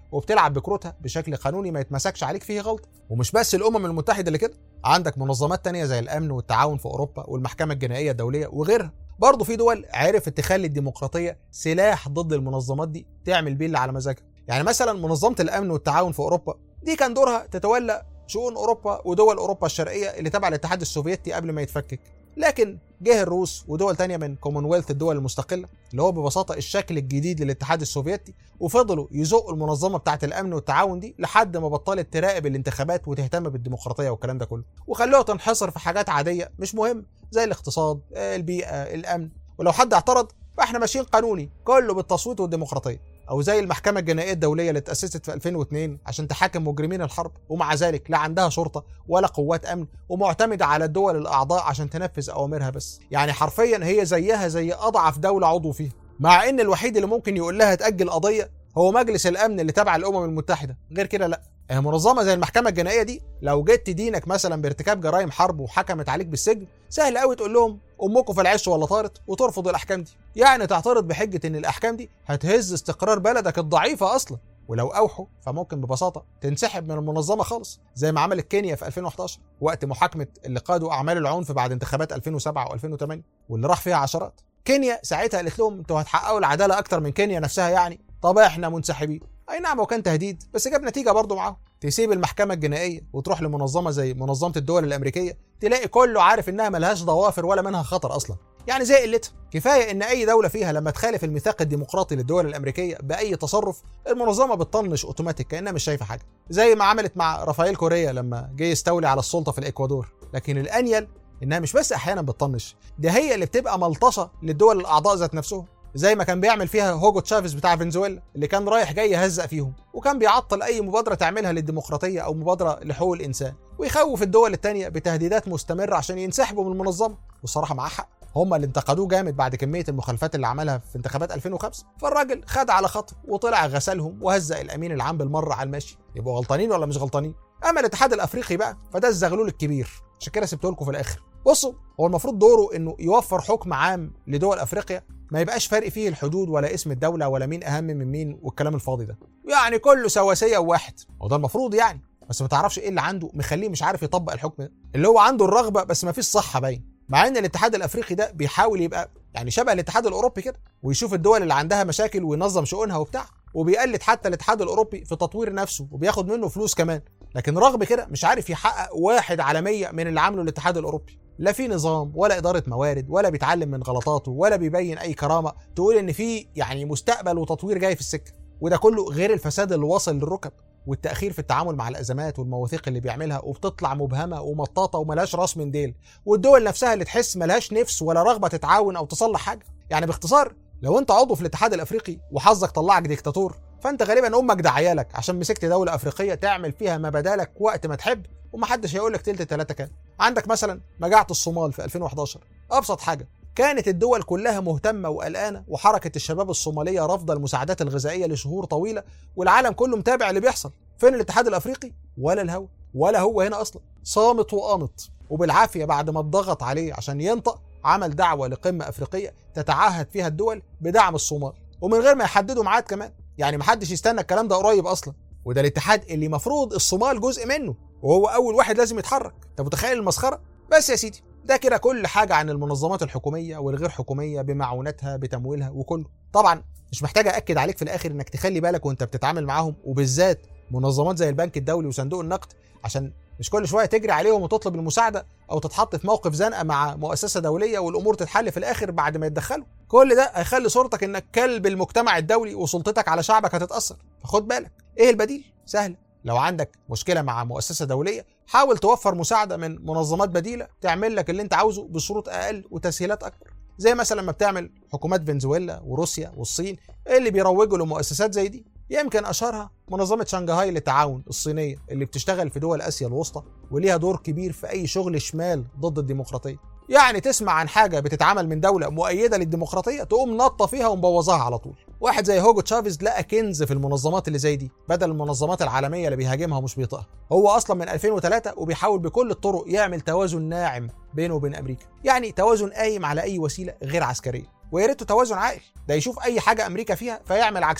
وبتلعب بكروتها بشكل قانوني ما يتمسكش عليك فيه غلطه ومش بس الامم المتحده اللي كده عندك منظمات تانية زي الامن والتعاون في اوروبا والمحكمه الجنائيه الدوليه وغيرها برضه في دول عرفت تخلي الديمقراطيه سلاح ضد المنظمات دي تعمل بيه اللي على مزاجها يعني مثلا منظمه الامن والتعاون في اوروبا دي كان دورها تتولى شؤون اوروبا ودول اوروبا الشرقيه اللي تبع الاتحاد السوفيتي قبل ما يتفكك لكن جه الروس ودول تانية من كومنولث الدول المستقلة اللي هو ببساطة الشكل الجديد للاتحاد السوفيتي وفضلوا يزقوا المنظمة بتاعة الأمن والتعاون دي لحد ما بطلت تراقب الانتخابات وتهتم بالديمقراطية والكلام ده كله وخلوها تنحصر في حاجات عادية مش مهم زي الاقتصاد البيئة الأمن ولو حد اعترض فاحنا ماشيين قانوني كله بالتصويت والديمقراطية او زي المحكمه الجنائيه الدوليه اللي اتاسست في 2002 عشان تحاكم مجرمين الحرب ومع ذلك لا عندها شرطه ولا قوات امن ومعتمده على الدول الاعضاء عشان تنفذ اوامرها بس يعني حرفيا هي زيها زي اضعف دوله عضو فيها مع ان الوحيد اللي ممكن يقول لها تاجل قضيه هو مجلس الامن اللي تبع الامم المتحده غير كده لا هي منظمه زي المحكمه الجنائيه دي لو جيت تدينك مثلا بارتكاب جرائم حرب وحكمت عليك بالسجن سهل قوي تقول لهم امكم في العش ولا طارت وترفض الاحكام دي يعني تعترض بحجه ان الاحكام دي هتهز استقرار بلدك الضعيفه اصلا ولو اوحوا فممكن ببساطه تنسحب من المنظمه خالص زي ما عملت كينيا في 2011 وقت محاكمه اللي قادوا اعمال العنف بعد انتخابات 2007 و2008 واللي راح فيها عشرات كينيا ساعتها قالت لهم انتوا هتحققوا العداله اكتر من كينيا نفسها يعني طب احنا منسحبين اي نعم وكان تهديد بس جاب نتيجه برضه معاهم تسيب المحكمه الجنائيه وتروح لمنظمه زي منظمه الدول الامريكيه تلاقي كله عارف انها ملهاش ضوافر ولا منها خطر اصلا يعني زي قلتها كفايه ان اي دوله فيها لما تخالف الميثاق الديمقراطي للدول الامريكيه باي تصرف المنظمه بتطنش اوتوماتيك كانها مش شايفه حاجه زي ما عملت مع رافائيل كوريا لما جه يستولي على السلطه في الاكوادور لكن الانيل انها مش بس احيانا بتطنش ده هي اللي بتبقى ملطشه للدول الاعضاء ذات نفسهم زي ما كان بيعمل فيها هوجو تشافيز بتاع فنزويلا اللي كان رايح جاي يهزق فيهم وكان بيعطل اي مبادره تعملها للديمقراطيه او مبادره لحقوق الانسان ويخوف الدول التانية بتهديدات مستمره عشان ينسحبوا من المنظمه والصراحه معاه حق هم اللي انتقدوه جامد بعد كميه المخالفات اللي عملها في انتخابات 2005 فالراجل خد على خطر وطلع غسلهم وهزق الامين العام بالمره على المشي يبقوا غلطانين ولا مش غلطانين اما الاتحاد الافريقي بقى فده الزغلول الكبير عشان كده سبته لكم في الاخر بصوا هو المفروض دوره انه يوفر حكم عام لدول افريقيا ما يبقاش فارق فيه الحدود ولا اسم الدوله ولا مين اهم من مين والكلام الفاضي ده يعني كله سواسيه وواحد وده المفروض يعني بس ما تعرفش ايه اللي عنده مخليه مش عارف يطبق الحكم ده اللي هو عنده الرغبه بس ما فيش صحه باين مع ان الاتحاد الافريقي ده بيحاول يبقى يعني شبه الاتحاد الاوروبي كده ويشوف الدول اللي عندها مشاكل وينظم شؤونها وبتاع وبيقلد حتى الاتحاد الاوروبي في تطوير نفسه وبياخد منه فلوس كمان لكن رغم كده مش عارف يحقق واحد على مية من اللي عامله الاتحاد الاوروبي لا في نظام ولا اداره موارد ولا بيتعلم من غلطاته ولا بيبين اي كرامه تقول ان في يعني مستقبل وتطوير جاي في السكه وده كله غير الفساد اللي واصل للركب والتاخير في التعامل مع الازمات والمواثيق اللي بيعملها وبتطلع مبهمه ومطاطه وملهاش راس من ديل والدول نفسها اللي تحس ملهاش نفس ولا رغبه تتعاون او تصلح حاجه يعني باختصار لو انت عضو في الاتحاد الافريقي وحظك طلعك ديكتاتور فانت غالبا امك ده عيالك عشان مسكت دوله افريقيه تعمل فيها ما بدالك وقت ما تحب ومحدش هيقول لك تلت تلاته كام عندك مثلا مجاعه الصومال في 2011 ابسط حاجه كانت الدول كلها مهتمه وقلقانه وحركه الشباب الصوماليه رافضه المساعدات الغذائيه لشهور طويله والعالم كله متابع اللي بيحصل فين الاتحاد الافريقي ولا الهوا ولا هو هنا اصلا صامت وقامت وبالعافيه بعد ما اتضغط عليه عشان ينطق عمل دعوه لقمه افريقيه تتعهد فيها الدول بدعم الصومال ومن غير ما يحددوا ميعاد كمان يعني محدش يستنى الكلام ده قريب اصلا وده الاتحاد اللي مفروض الصومال جزء منه وهو اول واحد لازم يتحرك انت متخيل المسخره بس يا سيدي ده كده كل حاجه عن المنظمات الحكوميه والغير حكوميه بمعوناتها بتمويلها وكله طبعا مش محتاج اكد عليك في الاخر انك تخلي بالك وانت بتتعامل معاهم وبالذات منظمات زي البنك الدولي وصندوق النقد عشان مش كل شويه تجري عليهم وتطلب المساعده او تتحط في موقف زنقه مع مؤسسه دوليه والامور تتحل في الاخر بعد ما يتدخلوا كل ده هيخلي صورتك انك كلب المجتمع الدولي وسلطتك على شعبك هتتاثر فخد بالك ايه البديل سهل لو عندك مشكله مع مؤسسه دوليه حاول توفر مساعده من منظمات بديله تعمل لك اللي انت عاوزه بشروط اقل وتسهيلات اكبر زي مثلا لما بتعمل حكومات فنزويلا وروسيا والصين اللي بيروجوا لمؤسسات زي دي يمكن اشهرها منظمه شنغهاي للتعاون الصينيه اللي بتشتغل في دول اسيا الوسطى وليها دور كبير في اي شغل شمال ضد الديمقراطيه يعني تسمع عن حاجه بتتعمل من دوله مؤيده للديمقراطيه تقوم نطه فيها ومبوظاها على طول واحد زي هوجو تشافيز لقى كنز في المنظمات اللي زي دي بدل المنظمات العالميه اللي بيهاجمها ومش بيطقها هو اصلا من 2003 وبيحاول بكل الطرق يعمل توازن ناعم بينه وبين امريكا يعني توازن قايم على اي وسيله غير عسكريه ويا ريته توازن عاقل ده يشوف اي حاجه امريكا فيها فيعمل عكسها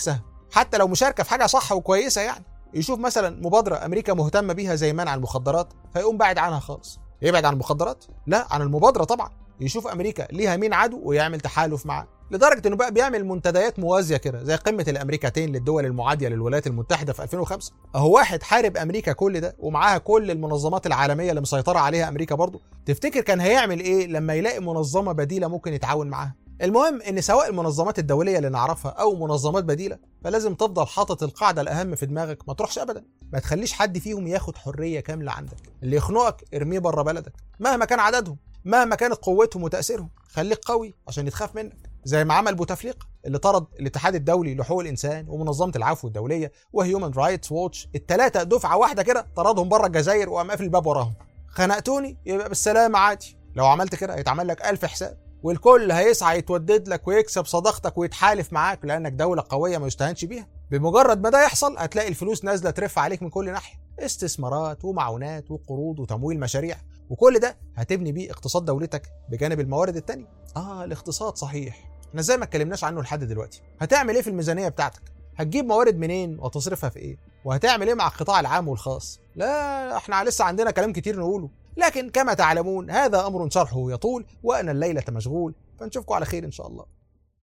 حتى لو مشاركه في حاجه صح وكويسه يعني يشوف مثلا مبادره امريكا مهتمه بيها زي منع المخدرات فيقوم بعد عنها خالص يبعد عن المخدرات لا عن المبادره طبعا يشوف امريكا ليها مين عدو ويعمل تحالف معاه لدرجه انه بقى بيعمل منتديات موازيه كده زي قمه الامريكتين للدول المعاديه للولايات المتحده في 2005 اهو واحد حارب امريكا كل ده ومعاها كل المنظمات العالميه اللي مسيطره عليها امريكا برضه تفتكر كان هيعمل ايه لما يلاقي منظمه بديله ممكن يتعاون معاها المهم ان سواء المنظمات الدوليه اللي نعرفها او منظمات بديله فلازم تفضل حاطط القاعده الاهم في دماغك ما تروحش ابدا ما تخليش حد فيهم ياخد حريه كامله عندك اللي يخنقك ارميه بره بلدك مهما كان عددهم مهما كانت قوتهم وتاثيرهم خليك قوي عشان يتخاف منك زي ما عمل بوتفليقه اللي طرد الاتحاد الدولي لحقوق الانسان ومنظمه العفو الدوليه وهيومن رايتس ووتش الثلاثه دفعه واحده كده طردهم بره الجزائر وقام قافل الباب وراهم خنقتوني يبقى بالسلامه عادي لو عملت كده هيتعمل لك ألف حساب والكل هيسعى يتودد لك ويكسب صداقتك ويتحالف معاك لانك دوله قويه ما يستهانش بيها بمجرد ما ده يحصل هتلاقي الفلوس نازله ترف عليك من كل ناحيه استثمارات ومعونات وقروض وتمويل مشاريع وكل ده هتبني بيه اقتصاد دولتك بجانب الموارد التانية اه الاقتصاد صحيح احنا زي ما اتكلمناش عنه لحد دلوقتي هتعمل ايه في الميزانيه بتاعتك هتجيب موارد منين وتصرفها في ايه وهتعمل ايه مع القطاع العام والخاص لا احنا لسه عندنا كلام كتير نقوله لكن كما تعلمون هذا امر شرحه يطول وانا الليله مشغول فنشوفكم على خير ان شاء الله